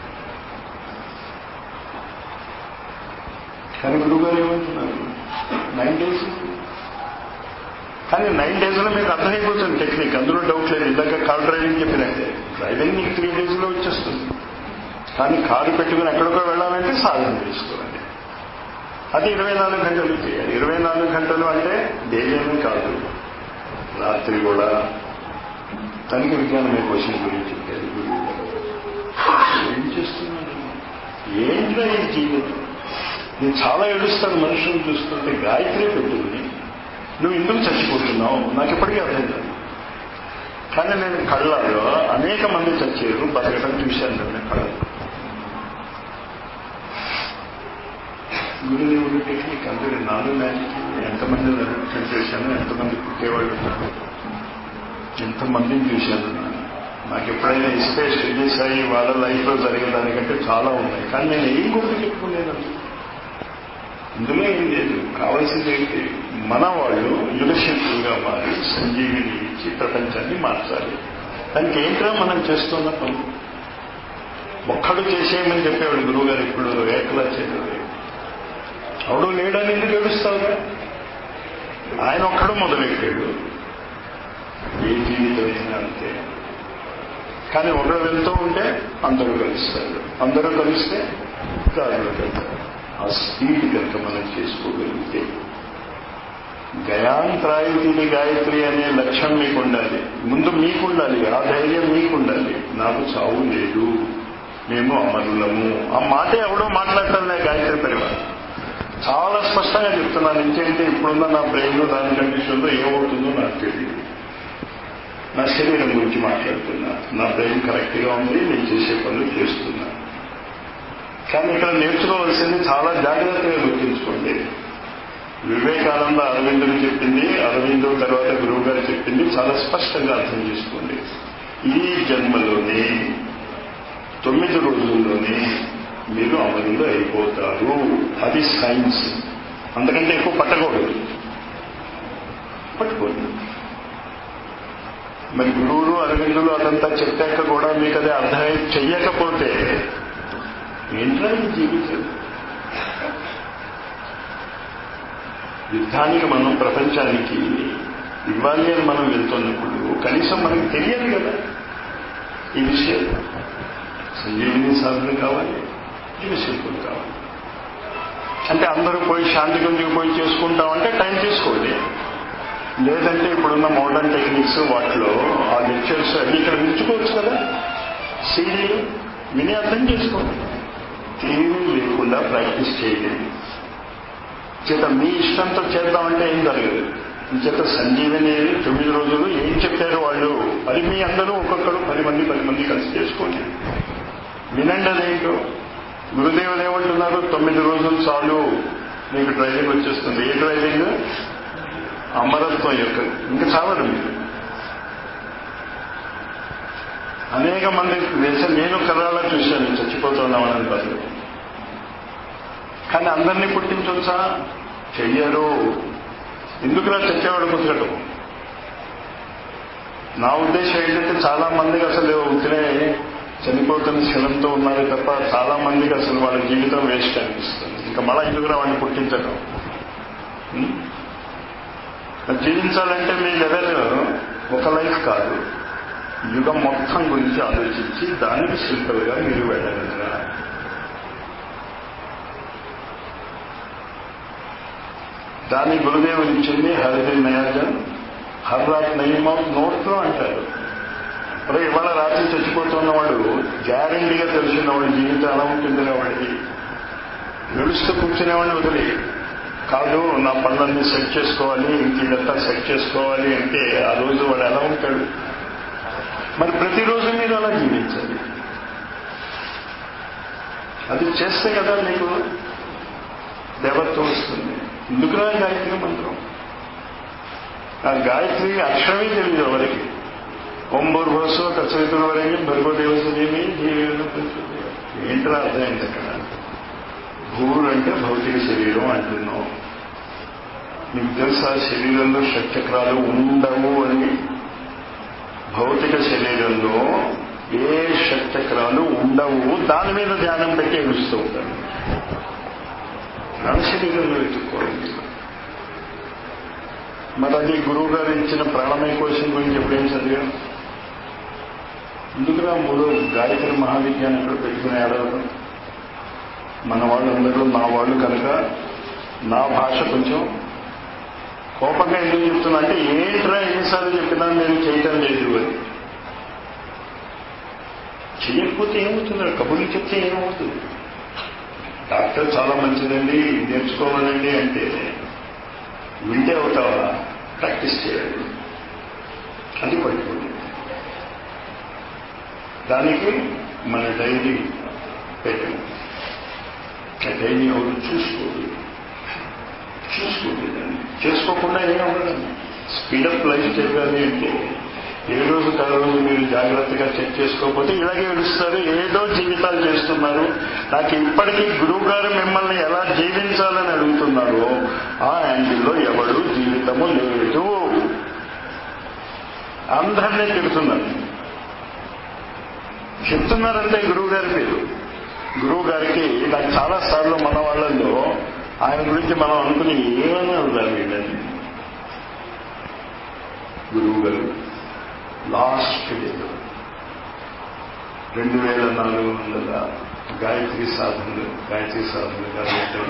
కానీ గురువు గారు ఏమంటున్నారు నైన్ డేస్ కానీ నైన్ డేస్ లో మీకు అర్థమైపోతుంది టెక్నిక్ అందులో డౌట్ లేదు ఇందాక కార్ డ్రైవింగ్ చెప్పినట్టే డ్రైవింగ్ మీకు త్రీ డేస్ లో వచ్చేస్తుంది కానీ కారు పెట్టుకుని ఎక్కడికో వెళ్ళాలంటే సాధన చేసుకోవాలి అది ఇరవై నాలుగు గంటలు చేయాలి ఇరవై నాలుగు గంటలు అంటే డైలీ కాదు రాత్రి కూడా తనిఖీ విజ్ఞానమే క్వశ్చన్ గురించి చెప్పారు గురువు ఏం చేస్తున్నాను ఏంటో ఈ జీవితం నేను చాలా ఏడుస్తాను మనుషులను చూస్తుంటే గాయత్రి పెట్టుకుని నువ్వు ఎందుకు చచ్చిపోతున్నావు నాకు ఎప్పటికీ అర్థం కాదు కానీ నేను కళ్ళలో అనేక మంది చచ్చారు బతకడం చూశాను నేను కళ్ళలో గురుదేవుడు టెక్నిక్ అందరూ నాలుగు మ్యాజిక్ ఎంతమంది నడుపుకొని చేశాను ఎంతమంది పుట్టేవాళ్ళు ఉన్నారు ఎంతమందిని చూశాను నాకు ఎప్పుడైనా ఇస్తే శ్రీజీ సాయి వాళ్ళ లైఫ్లో జరిగేదానికంటే చాలా ఉన్నాయి కానీ నేను ఏం గుర్తు పెట్టుకోలేదు ఇందులో ఏం లేదు కావాల్సింది ఏంటి మన వాళ్ళు యుగశక్తులుగా మారి సంజీవిని ఇచ్చి ప్రపంచాన్ని మార్చాలి దానికి ఏంట్రా మనం చేస్తున్న పని ఒక్కడు చేసేయమని చెప్పేవాడు గురువుగారు ఇప్పుడు ఏకలా చేయలేదు అవడు లేడని ఎందుకు ఏడుస్తావుగా ఆయన ఒక్కడు మొదలెట్టాడు ఏ జీవితమైనా అంతే కానీ ఒకడు వెళ్తూ ఉంటే అందరూ కలుస్తారు అందరూ కలిస్తే దారిలోకి వెళ్తారు ఆ స్పీడ్ కనుక మనం చేసుకోగలిగితే గయాంత్రాయుతిని గాయత్రి అనే లక్ష్యం మీకు ఉండాలి ముందు మీకు ఉండాలి ఆ ధైర్యం మీకు ఉండాలి నాకు చావు లేదు మేము అమరులము ఆ మాటే ఎవడో మాట్లాడటం లే గాయత్రి పరివారం చాలా స్పష్టంగా చెప్తున్నాను ఇంకేంటే ఇప్పుడున్న నా బ్రెయిన్ దాని కండిషన్లో ఏమవుతుందో నాకు తెలియదు నా శరీరం గురించి మాట్లాడుతున్నా నా బ్రెయిన్ కరెక్ట్గా ఉంది నేను చేసే పనులు చేస్తున్నా కానీ ఇక్కడ నేర్చుకోవాల్సింది చాలా జాగ్రత్తగా గుర్తుంచుకోండి వివేకానంద అరవిందుడు చెప్పింది అరవిందు తర్వాత గురువు గారు చెప్పింది చాలా స్పష్టంగా అర్థం చేసుకోండి ఈ జన్మలోనే తొమ్మిది రోజుల్లోనే మీరు అమరులు అయిపోతారు అది సైన్స్ అంతకంటే ఎక్కువ పట్టకూడదు పట్టుకోండి మరి గురువులు అరవిందులు అదంతా చెప్పాక కూడా మీకు అది అర్థమై చెయ్యకపోతే ఏంట్రా ఈ జీవితం యుద్ధానికి మనం ప్రపంచానికి ఇవ్వాలి అని మనం వెళ్తున్నప్పుడు కనీసం మనకి తెలియదు కదా ఈ విషయం సంజీవిని సాధన కావాలి జీవశిల్పులు కావాలి అంటే అందరూ పోయి శాంతి గుంజుకు పోయి చేసుకుంటామంటే టైం తీసుకోండి లేదంటే ఇప్పుడున్న మోడర్న్ టెక్నిక్స్ వాటిలో ఆ లెక్చర్స్ అన్ని ఇక్కడ ఉంచుకోవచ్చు కదా సీడీలు విని అర్థం చేసుకోండి టీవీ లేకుండా ప్రాక్టీస్ చేయలేదు చేత మీ ఇష్టంతో చేద్దామంటే ఏం జరగదు చేత సంజీవని తొమ్మిది రోజులు ఏం చెప్పారు వాళ్ళు అది మీ అందరూ ఒక్కొక్కరు పది మంది పది మంది కలిసి చేసుకోండి వినండి అదేంటో గురుదేవులు ఏమంటున్నారు తొమ్మిది రోజులు చాలు మీకు డ్రైవింగ్ వచ్చేస్తుంది ఏ డ్రైవింగ్ అమరత్వం యొక్క ఇంకా చావరు మీరు అనేక మంది దేశం నేను కరాలా చూశాను చచ్చిపోతున్నామని కాదు కానీ అందరినీ పుట్టించొచ్చా చెయ్యరు ఎందుకులా చచ్చేవాడు పుట్టడం నా ఉద్దేశం ఏంటంటే చాలా మందికి అసలు ఉత్తినే చనిపోతున్న శిలంతో ఉన్నారు తప్ప చాలా మందికి అసలు వాళ్ళ జీవితం వేస్ట్ అనిపిస్తుంది ఇంకా మళ్ళా ఎందుకురా వాడిని పుట్టించడం జీవించాలంటే మీ లెవెల్ ఒక లైఫ్ కాదు యుగం మొత్తం గురించి ఆలోచించి దానికి సింపుల్గా మీరు వెళ్ళగలరా దాని గురుదేవులు ఇచ్చింది హరిదిన్ నయాజన్ హర్ రాత్ నయమౌత్ నోట్లో అంటారు మరి ఇవాళ రాత్రి చచ్చిపోతున్నవాడు గ్యారంటీగా తెలుసున్నవాడు జీవితం ఎలా ఉంటుంది వాడికి గెలుస్తూ కూర్చునేవాడిని వదిలి కాదు నా పనులన్నీ సెట్ చేసుకోవాలి ఇంక ఇదంతా సెట్ చేసుకోవాలి అంటే ఆ రోజు వాడు ఎలా ఉంటాడు మరి ప్రతిరోజు మీరు అలా జీవించాలి అది చేస్తే కదా మీకు దేవత్వం వస్తుంది ఎందుకురా గాయత్రి మంత్రం ఆ గాయత్రి అక్షరమే తెలియదు ఎవరికి ఓం భూర్భోస్వ కసవితుల వరకు భర్గో దేవసేమి ఏంటో అర్థమైంది అక్కడ భూరు అంటే భౌతిక శరీరం అంటున్నాం మీకు తెలుసా శరీరంలో షట్చక్రాలు ఉండవు అని భౌతిక శరీరంలో ఏ షట్చక్రాలు ఉండవు దాని మీద ధ్యానం పెట్టి ఎగుస్తూ ఉంటారు ప్రాణ శరీరంలో వెతుక్కోవాలి మరి అది గురువు గారు ఇచ్చిన ప్రాణమయ కోశం గురించి ఎప్పుడేం చదివాం ఎందుకురా మూడో గాయత్రి మహావిద్యాన్ని ఇక్కడ పెట్టుకుని ఆడవడం మన వాళ్ళందరూ నా వాళ్ళు కనుక నా భాష కొంచెం కోపంగా ఎందుకు చెప్తున్నా అంటే ఏంట్రా ఎన్నిసార్లు చెప్పినా నేను చేయటం లేదు అని చెయ్యకపోతే ఏమవుతుంది కబుర్లు చెప్తే ఏమవుతుంది డాక్టర్ చాలా మంచిదండి నేర్చుకోవాలండి అంటే వింటే అవుతావా ప్రాక్టీస్ చేయాలి అది పట్టుకోండి దానికి మన డైరీ పెట్టండి ఆ డైరీ ఎవరు చూసుకోదు చూసుకోండి దాన్ని చేసుకోకుండా ఏం అవ్వదండి స్పీడప్ లైఫ్ చేయాలి అంటే ఏ రోజు ఆ రోజు మీరు జాగ్రత్తగా చెక్ చేసుకోకపోతే ఇలాగే ఏడుస్తారు ఏదో జీవితాలు చేస్తున్నారు నాకు ఇప్పటికీ గురువు గారు మిమ్మల్ని ఎలా జీవించాలని అడుగుతున్నారో ఆ యాంగిల్లో ఎవడు జీవితము లేదు అందరినీ తిడుతున్నారు చెప్తున్నారంటే గురువు గారి పేరు గురువు గారికి నాకు చాలా సార్లు మన వాళ్ళల్లో ఆయన గురించి మనం అనుకుని ఏమన్నారు వీళ్ళని గురువు గారు లాస్ట్ డేలో రెండు వేల నాలుగు వందల గాయత్రి సాధనలు గాయత్రి సాధనలు కాబట్టి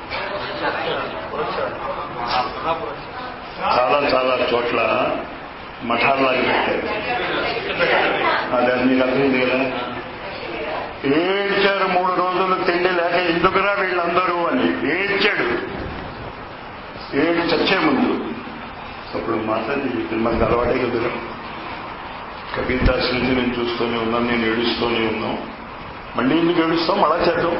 చాలా చాలా చోట్ల మఠాల్లాగా పెట్టారు అది అది మీకు అర్థమైంది కదా ఏడ్చారు మూడు రోజులు తిండి లేక ఎందుకురా వీళ్ళందరూ అని ఏడ్చాడు ఏడు చచ్చే ముందు అప్పుడు మాట్లాడి మనకు అలవాటే కదా కబీర్దాస్ నుంచి నేను చూస్తూనే ఉన్నాను నేను ఏడుస్తూనే ఉన్నాను మళ్ళీ ఎందుకు ఏడుస్తాం అలా చేద్దాం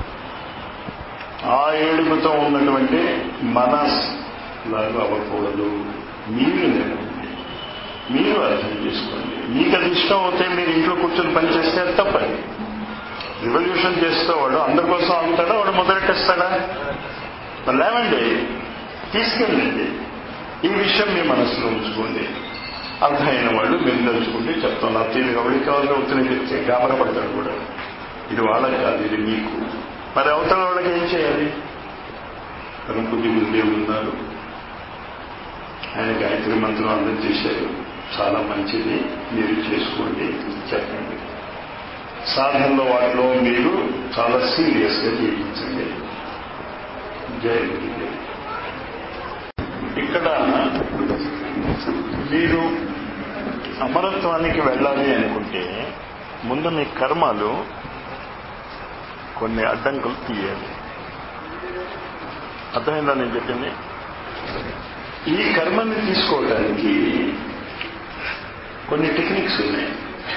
ఆ ఏడుపుతో ఉన్నటువంటి మనస్ లాగా అవ్వకూడదు మీరు నేనండి మీరు అర్థం చేసుకోండి మీకు అది ఇష్టం అవుతే మీరు ఇంట్లో కూర్చొని పని చేస్తే అది తప్పండి రివల్యూషన్ చేస్తే వాడు అందరి కోసం ఆగుతాడా వాడు మొదలెట్టేస్తాడా మరి లేవండి తీసుకెళ్ళండి ఈ విషయం మీ మనసులో ఉంచుకోండి అర్థమైన వాళ్ళు మీరు తలుచుకుంటే చెప్తాను నా తీరు ఎవరికి కావాలో అవుతున్న చెప్తే గాబర పడతాడు కూడా ఇది వాళ్ళకి కాదు ఇది మీకు మరి అవతల వాళ్ళకి ఏం చేయాలి పరంపూజి గురుదేవులు ఉన్నారు ఆయన గాయత్రి మంత్రం అందరూ చేశారు చాలా మంచిది మీరు చేసుకోండి చెప్పండి సాధనలో వాటిలో మీరు చాలా సీరియస్గా జీవించండి జై గురుదేవ్ ఇక్కడ మీరు అమరత్వానికి వెళ్ళాలి అనుకుంటే ముందు మీ కర్మలు కొన్ని అడ్డంకులు తీయాలి అర్థమైందా నేను చెప్పింది ఈ కర్మని తీసుకోవడానికి కొన్ని టెక్నిక్స్ ఉన్నాయి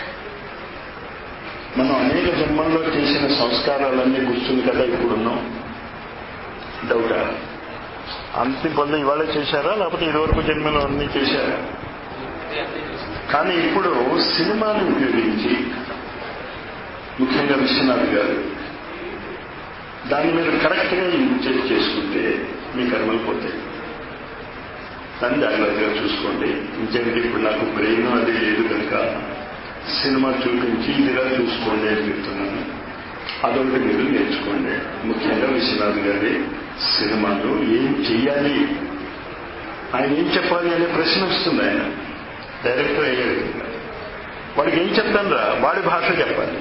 మనం అనేక జన్మల్లో చేసిన సంస్కారాలన్నీ గుర్తుంది కదా ఇప్పుడున్నాం డౌటా అంతిమ పనులు ఇవాళ చేశారా లేకపోతే ఇదివరకు జన్మలో అన్ని చేశారా కానీ ఇప్పుడు సినిమాని ఉపయోగించి ముఖ్యంగా విశ్వనాథ్ గారు దాన్ని మీరు కరెక్ట్గా యూజ్ చేసుకుంటే మీ కర్మలు పోతాయి దాన్ని జాగ్రత్తగా చూసుకోండి ఇంకేంటి ఇప్పుడు నాకు బ్రెయిన్ అది లేదు కనుక సినిమా చూపించి ఇదిగా చూసుకోండి అని చెప్తున్నాను అదొకటి మీరు నేర్చుకోండి ముఖ్యంగా విశ్వనాథ్ గారి సినిమాలో ఏం చెయ్యాలి ఆయన ఏం చెప్పాలి అనే ప్రశ్న వస్తుంది ఆయన డైరెక్టర్ అయ్యాడు వాడికి ఏం చెప్తాను రా వాడి భాష చెప్పాలి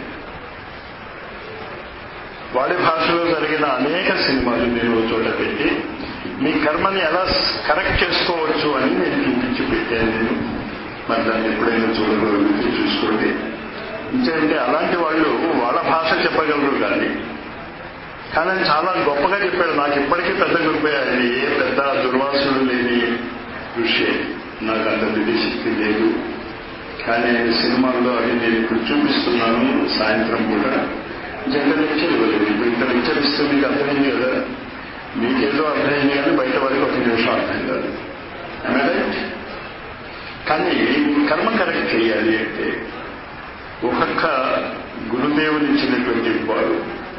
వాడి భాషలో జరిగిన అనేక సినిమాలు మీరు చోట పెట్టి మీ కర్మని ఎలా కరెక్ట్ చేసుకోవచ్చు అని నేను చూపించి పెట్టాను నేను మరి దాన్ని ఎప్పుడైనా చూడగలిగితే చూసుకోండి ఇంకేంటే అలాంటి వాళ్ళు వాళ్ళ భాష చెప్పగలరు కానీ కానీ ఆయన చాలా గొప్పగా చెప్పాడు నాకు ఇప్పటికీ పెద్ద గురిపోయాయి ఏ పెద్ద దుర్వాసుడు లేని ఋషి నాకు అంత విధిశక్తి లేదు కానీ ఆయన సినిమాల్లో అవి నేను ఇప్పుడు చూపిస్తున్నాను సాయంత్రం కూడా జంట లెక్చర్ ఇవ్వలేదు ఇప్పుడు ఇంత లెక్చర్ ఇస్తే మీకు అర్థమైంది కదా మీకేదో అర్థమైంది కానీ బయట వారికి ఒక నిమిషం అర్థం కాదు రైట్ కానీ కర్మ కరెక్ట్ చేయాలి అంటే ఒక్కొక్క గురుదేవుని ఇచ్చినటువంటి వాడు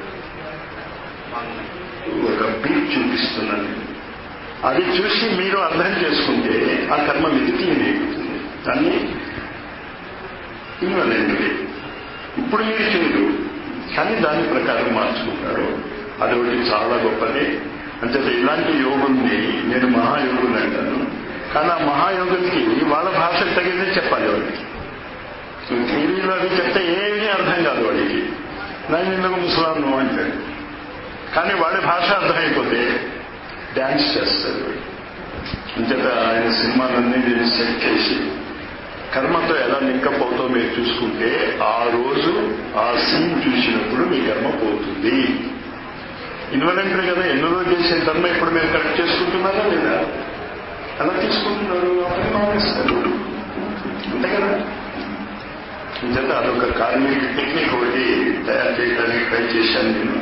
ఒక బీట్ చూపిస్తున్నాను అది చూసి మీరు అర్థం చేసుకుంటే ఆ కర్మ మీకు క్లీన్ అయిపోతుంది దాన్ని ఇవ్వలేండి ఇప్పుడు మీరు చేయరు కానీ దాని ప్రకారం మార్చుకుంటారు అదొకటి చాలా గొప్పది అంటే ఇలాంటి యోగుల్ని నేను మహాయోగులు అంటాను కానీ ఆ మహాయోగులకి వాళ్ళ భాషకు తగిందే చెప్పాలి వాడికి టీవీలో అది చెప్తే ఏమీ అర్థం కాదు వాడికి నేను ఎందుకు ముసలాను అంటాడు కానీ వాడి భాష అర్థమైపోతే డ్యాన్స్ చేస్తాడు వాడు అంచేత ఆయన సినిమాలన్నీ నేను సెట్ చేసి కర్మతో ఎలా లింకప్ అవుతో మీరు చూసుకుంటే ఆ రోజు ఆ సీన్ చూసినప్పుడు మీ కర్మ పోతుంది ఇన్వాలంటరీ కదా ఎన్నో రోజు చేసిన కర్మ ఇప్పుడు మీరు కరెక్ట్ చేసుకుంటున్నారా లేదా ఎలా తీసుకుంటున్నారు అప్పుడు మానేస్తారు అంతే కదా నిజంగా అదొక కార్మిక టెక్నిక్ ఒకటి తయారు చేయడానికి ట్రై చేశాను నేను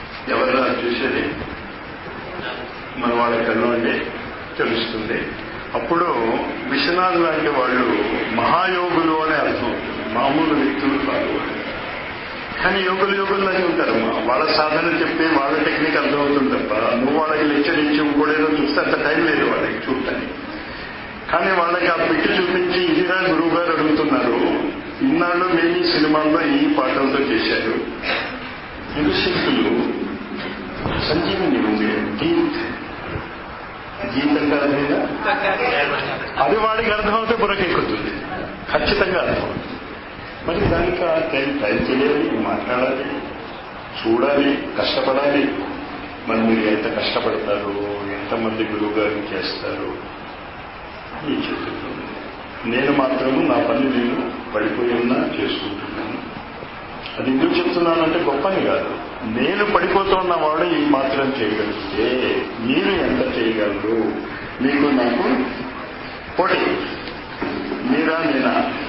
ఎవరైనా చూసేది మన వాళ్ళ కళ్ళు అంటే తెలుస్తుంది అప్పుడు విశ్వనాథ్ లాంటి వాళ్ళు మహాయోగులు అనే అర్థం అవుతుంది మామూలు వ్యక్తులు కాదు కానీ యోగులు యోగుల్లాగే ఉంటారమ్మా వాళ్ళ సాధన చెప్పి వాళ్ళ టెక్నిక్ అర్థమవుతుంది తప్ప నువ్వు వాళ్ళకి లెక్చర్ ఇచ్చి ఇంకోటేదో చూస్తే అంత టైం లేదు వాళ్ళకి చూడటానికి కానీ వాళ్ళకి ఆ పెట్టి చూపించి ఇదిగా గురువు గారు అడుగుతున్నారు ఇన్నాళ్ళు మేము ఈ సినిమాల్లో ఈ పాటలతో చేశారు ఇది శక్తులు సంజీవని ఉంది గీత్ గీత్ అంటే అర్థమైందా అది వాడికి అర్థమవుతే బుర్రకెక్కుతుంది ఖచ్చితంగా అర్థమవుతుంది మరి దానికి ఆ టైం టైం తెలియాలి మాట్లాడాలి చూడాలి కష్టపడాలి మరి మీరు ఎంత కష్టపడతారు ఎంతమంది గురువు గారిని చేస్తారు మీ చేతుల్లో ఉంది. నేను మాత్రము నా పని నేను పడిపోయి ఉన్నా చేసుకుంటున్నాను అది ఎందుకు చెప్తున్నానంటే గొప్పని కాదు నేను పడిపోతున్న వాడు ఈ మాత్రం చేయగలిగితే మీరు ఎంత చేయగలరు మీకు నాకు పోటీ మీరా నేనా